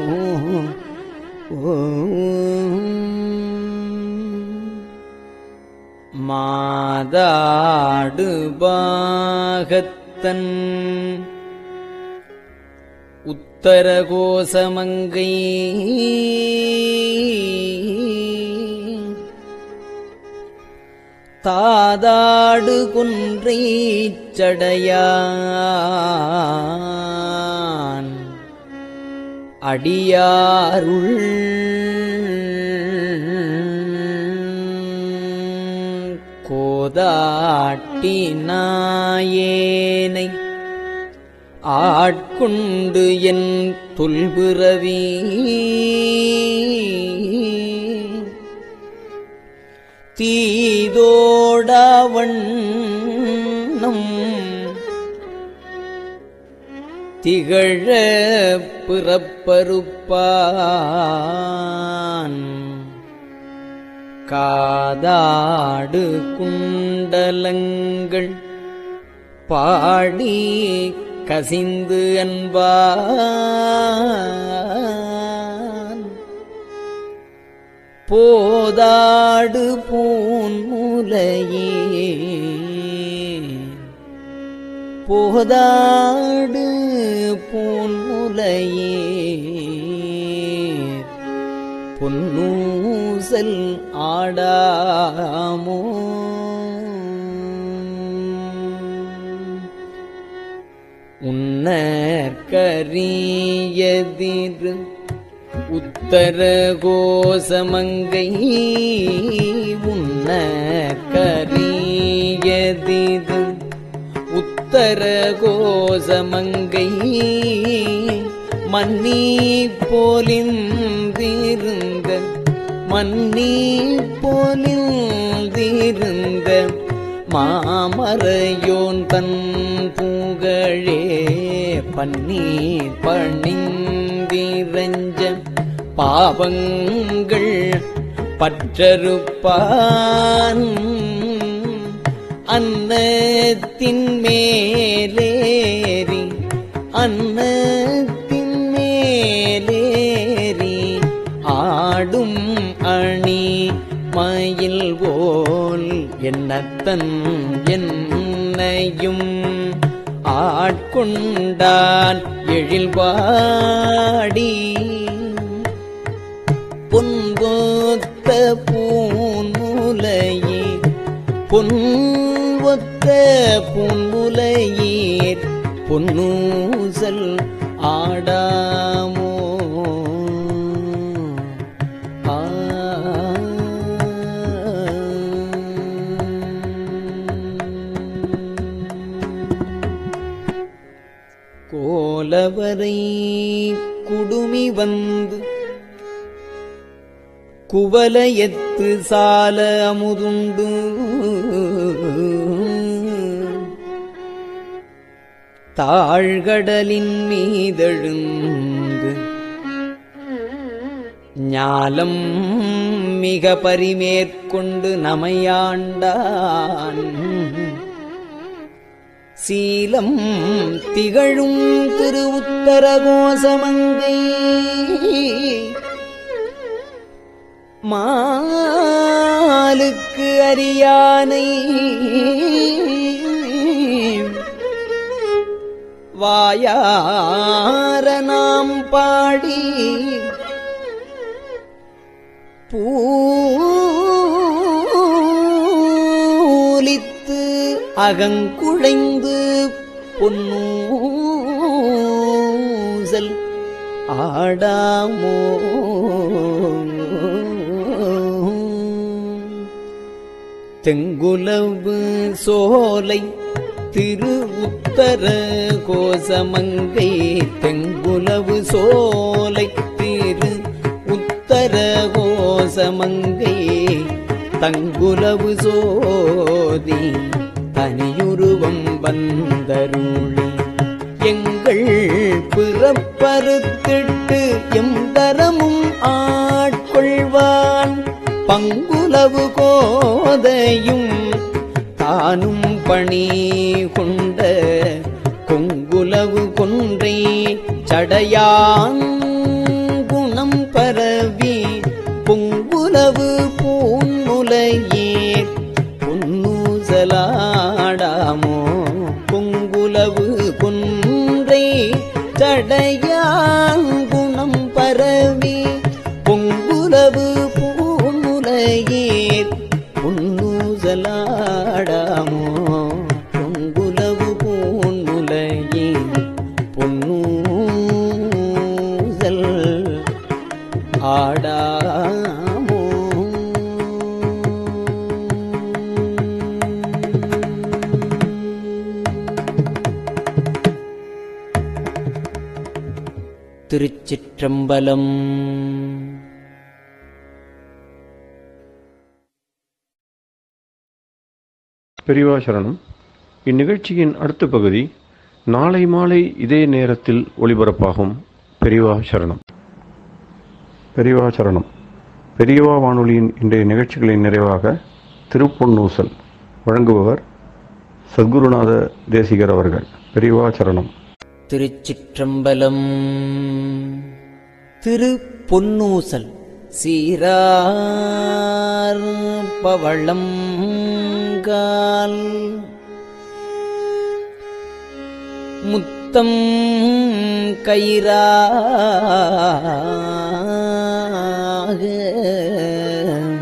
மாதாடு பாகத்தன் உத்தரகோசமங்கை தாதாடு குன்றை சடையான் அடியாருள் கோதாட்டி நாயேனை ஆட்கொண்டு என் தொல்பிறவி தீதோடவண்ணம் திகழ பிறப்பருப்பான் காதாடு குண்டலங்கள் பாடி கசிந்து அன்பான் போதாடு பூன்முலையே போதாடு பூன்முலையே பொன்னூசல் ஆடாமோ உன்னற்கரியதிரு உத்தர கோசமங்கை உன்னற்கரியதிரு உத்தர கோசமங்கை மன்னி போலிந்திருந்த மன்னி போலிந்திருந்த மாமரையோன் தன் புகழே பன்னீர் பணிந்திரஞ்ச பாவங்கள் பற்றறுப்பான் அன்னத்தின் மேலேறி அன்னத்தின் மேலேறி ஆடும் அணி மயில் போல் என்னத்தன் என்னையும் ஆட்கொண்டான் எழில்வாடி பொன்போத்த பூன்முலையே பொன்வொத்த பூன்முலையீர் பொன்னூசல் ஆடாமோ ஆ கோலவரை குடுமி வந்து குவலயத்து சால அமுதுண்டு தாழ்கடலின் மீதெழுந்து ஞாலம் மிக பரிமேற்கொண்டு நமையாண்டான் சீலம் திகழும் திரு உத்தரகோசமங்கை மாலுக்கு அரியானை வாயார நாம் பாடி பூலித்து அகங்குழைந்து பொன்னூசல் ஆடாமோ தெங்குலவு சோலை திரு உத்தர கோசமங்கை தெங்குலவு சோலை திரு உத்தர கோசமங்கை தங்குலவு சோதி தனியுருவம் வந்தருளி எங்கள் பிறப்பறுத்திட்டு எம் தரமும் ஆட்கொள்வான் பங்குலவு கோதையும் தானும் பணி கொண்ட கொங்குலவு கொன்றை சடையாங்குணம் பரவி பொங்குலவு பூன்முலையே பொன்னூசலாடாமோ பொங்குலவு கொன்றை சடையாங்குணம் பரவி பொங்குலவு பூமுலையே பொன்னூசலாடாமோ பொங்குலவு பூன்முலையே பொன்னூசல் ஆடாமோ திருச்சிற்றம்பலம் பெரியவா சரணம் இந்நிகழ்ச்சியின் அடுத்த பகுதி நாளை மாலை இதே நேரத்தில் ஒளிபரப்பாகும் பெரியவா சரணம் பெரியவா சரணம் பெரியவா வானொலியின் இன்றைய நிகழ்ச்சிகளின் நிறைவாக திருப்பொன்னூசல் வழங்குபவர் சத்குருநாத தேசிகர் அவர்கள் பெரியவா சரணம் திருச்சிற்றம்பலம் திரு பொன்னூசல் சீரார் பவளம் கால் முத்தம் கயிறாக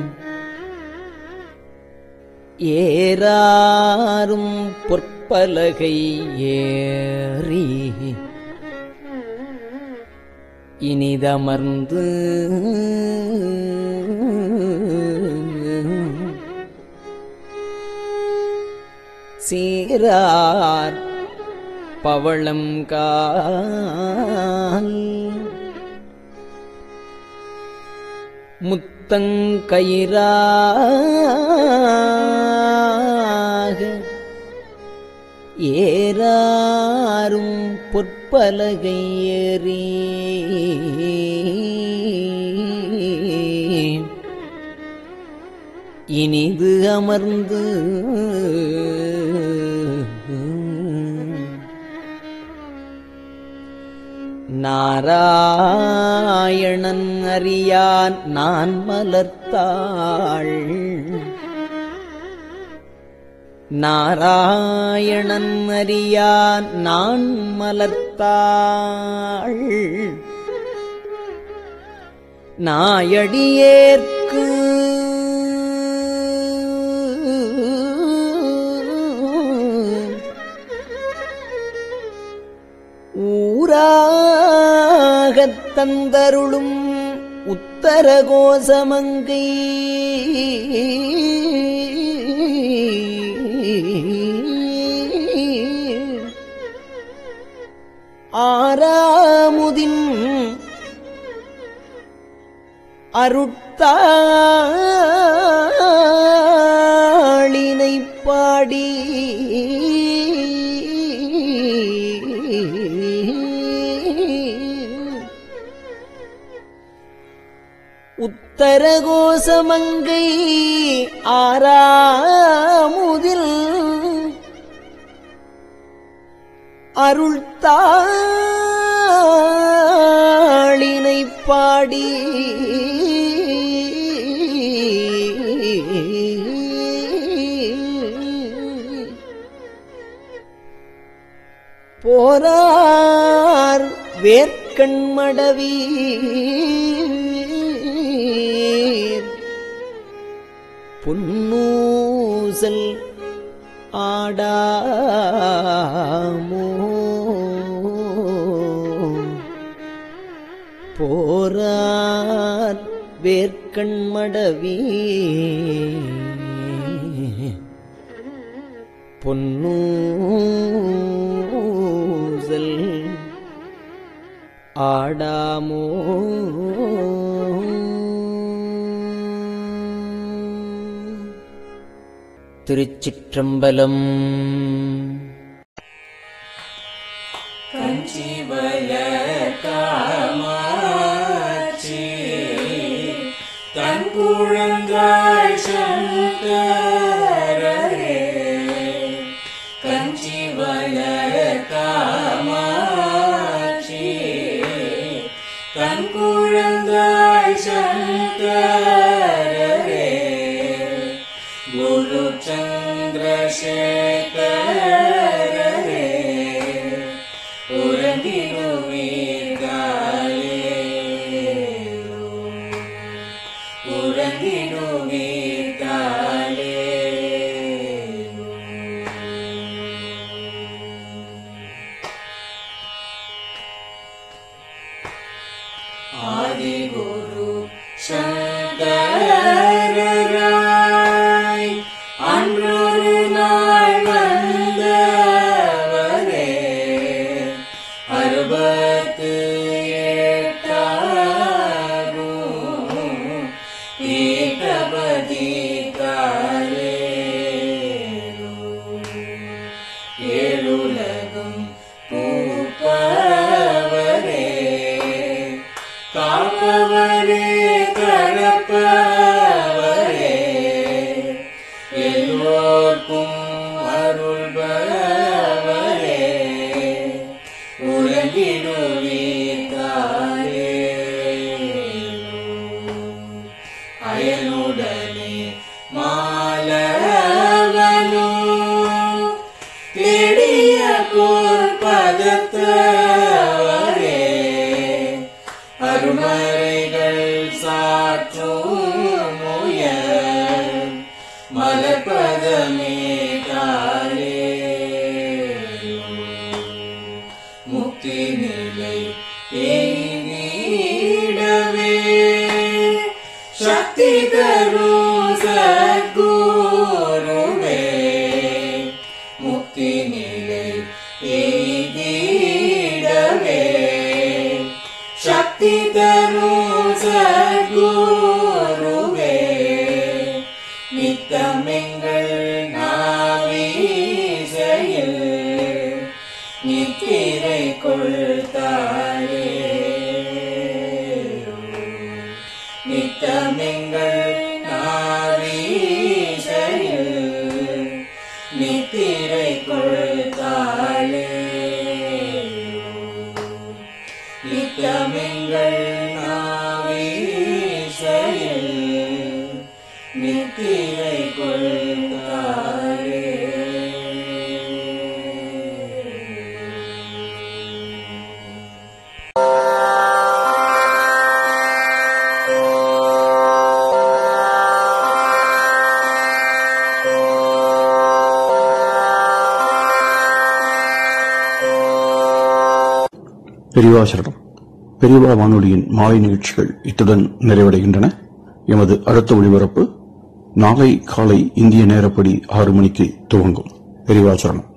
ஏறாரும் பொற்பலகை ஏறி இனிதமர்ந்து சீரார் பவளம் கால் முத்தங்கயிறாக ஏறாரும் பொற்பலகை ஏறி இனிது அமர்ந்து நாராயணன் அறியான் நான் மலர்த்தாள் நாராயணன் அறியான் நான் மலர்த்தாள் நாயடியேற்கு ஊராகத் தந்தருளும் உத்தர கோசமங்கை ஆறாமுதின் அருட்தாளினை பாடி உத்தரகோசமங்கை ஆறாமுதில் அருள்தாளினை பாடி போரார் வேர்க்கண்மடவி பொன்னூசல் ஆடாமோ போரார் வேர்க்கண்மடவி பொன்னூசல் ஆடாமோ திருச்சிற்றம்பலம் பெரியவாசரணம் பெரியவா வானொலியின் மாலை நிகழ்ச்சிகள் இத்துடன் நிறைவடைகின்றன எமது அடுத்த ஒளிபரப்பு நாளை காலை இந்திய நேரப்படி ஆறு மணிக்கு துவங்கும் பெரியவாசரணம்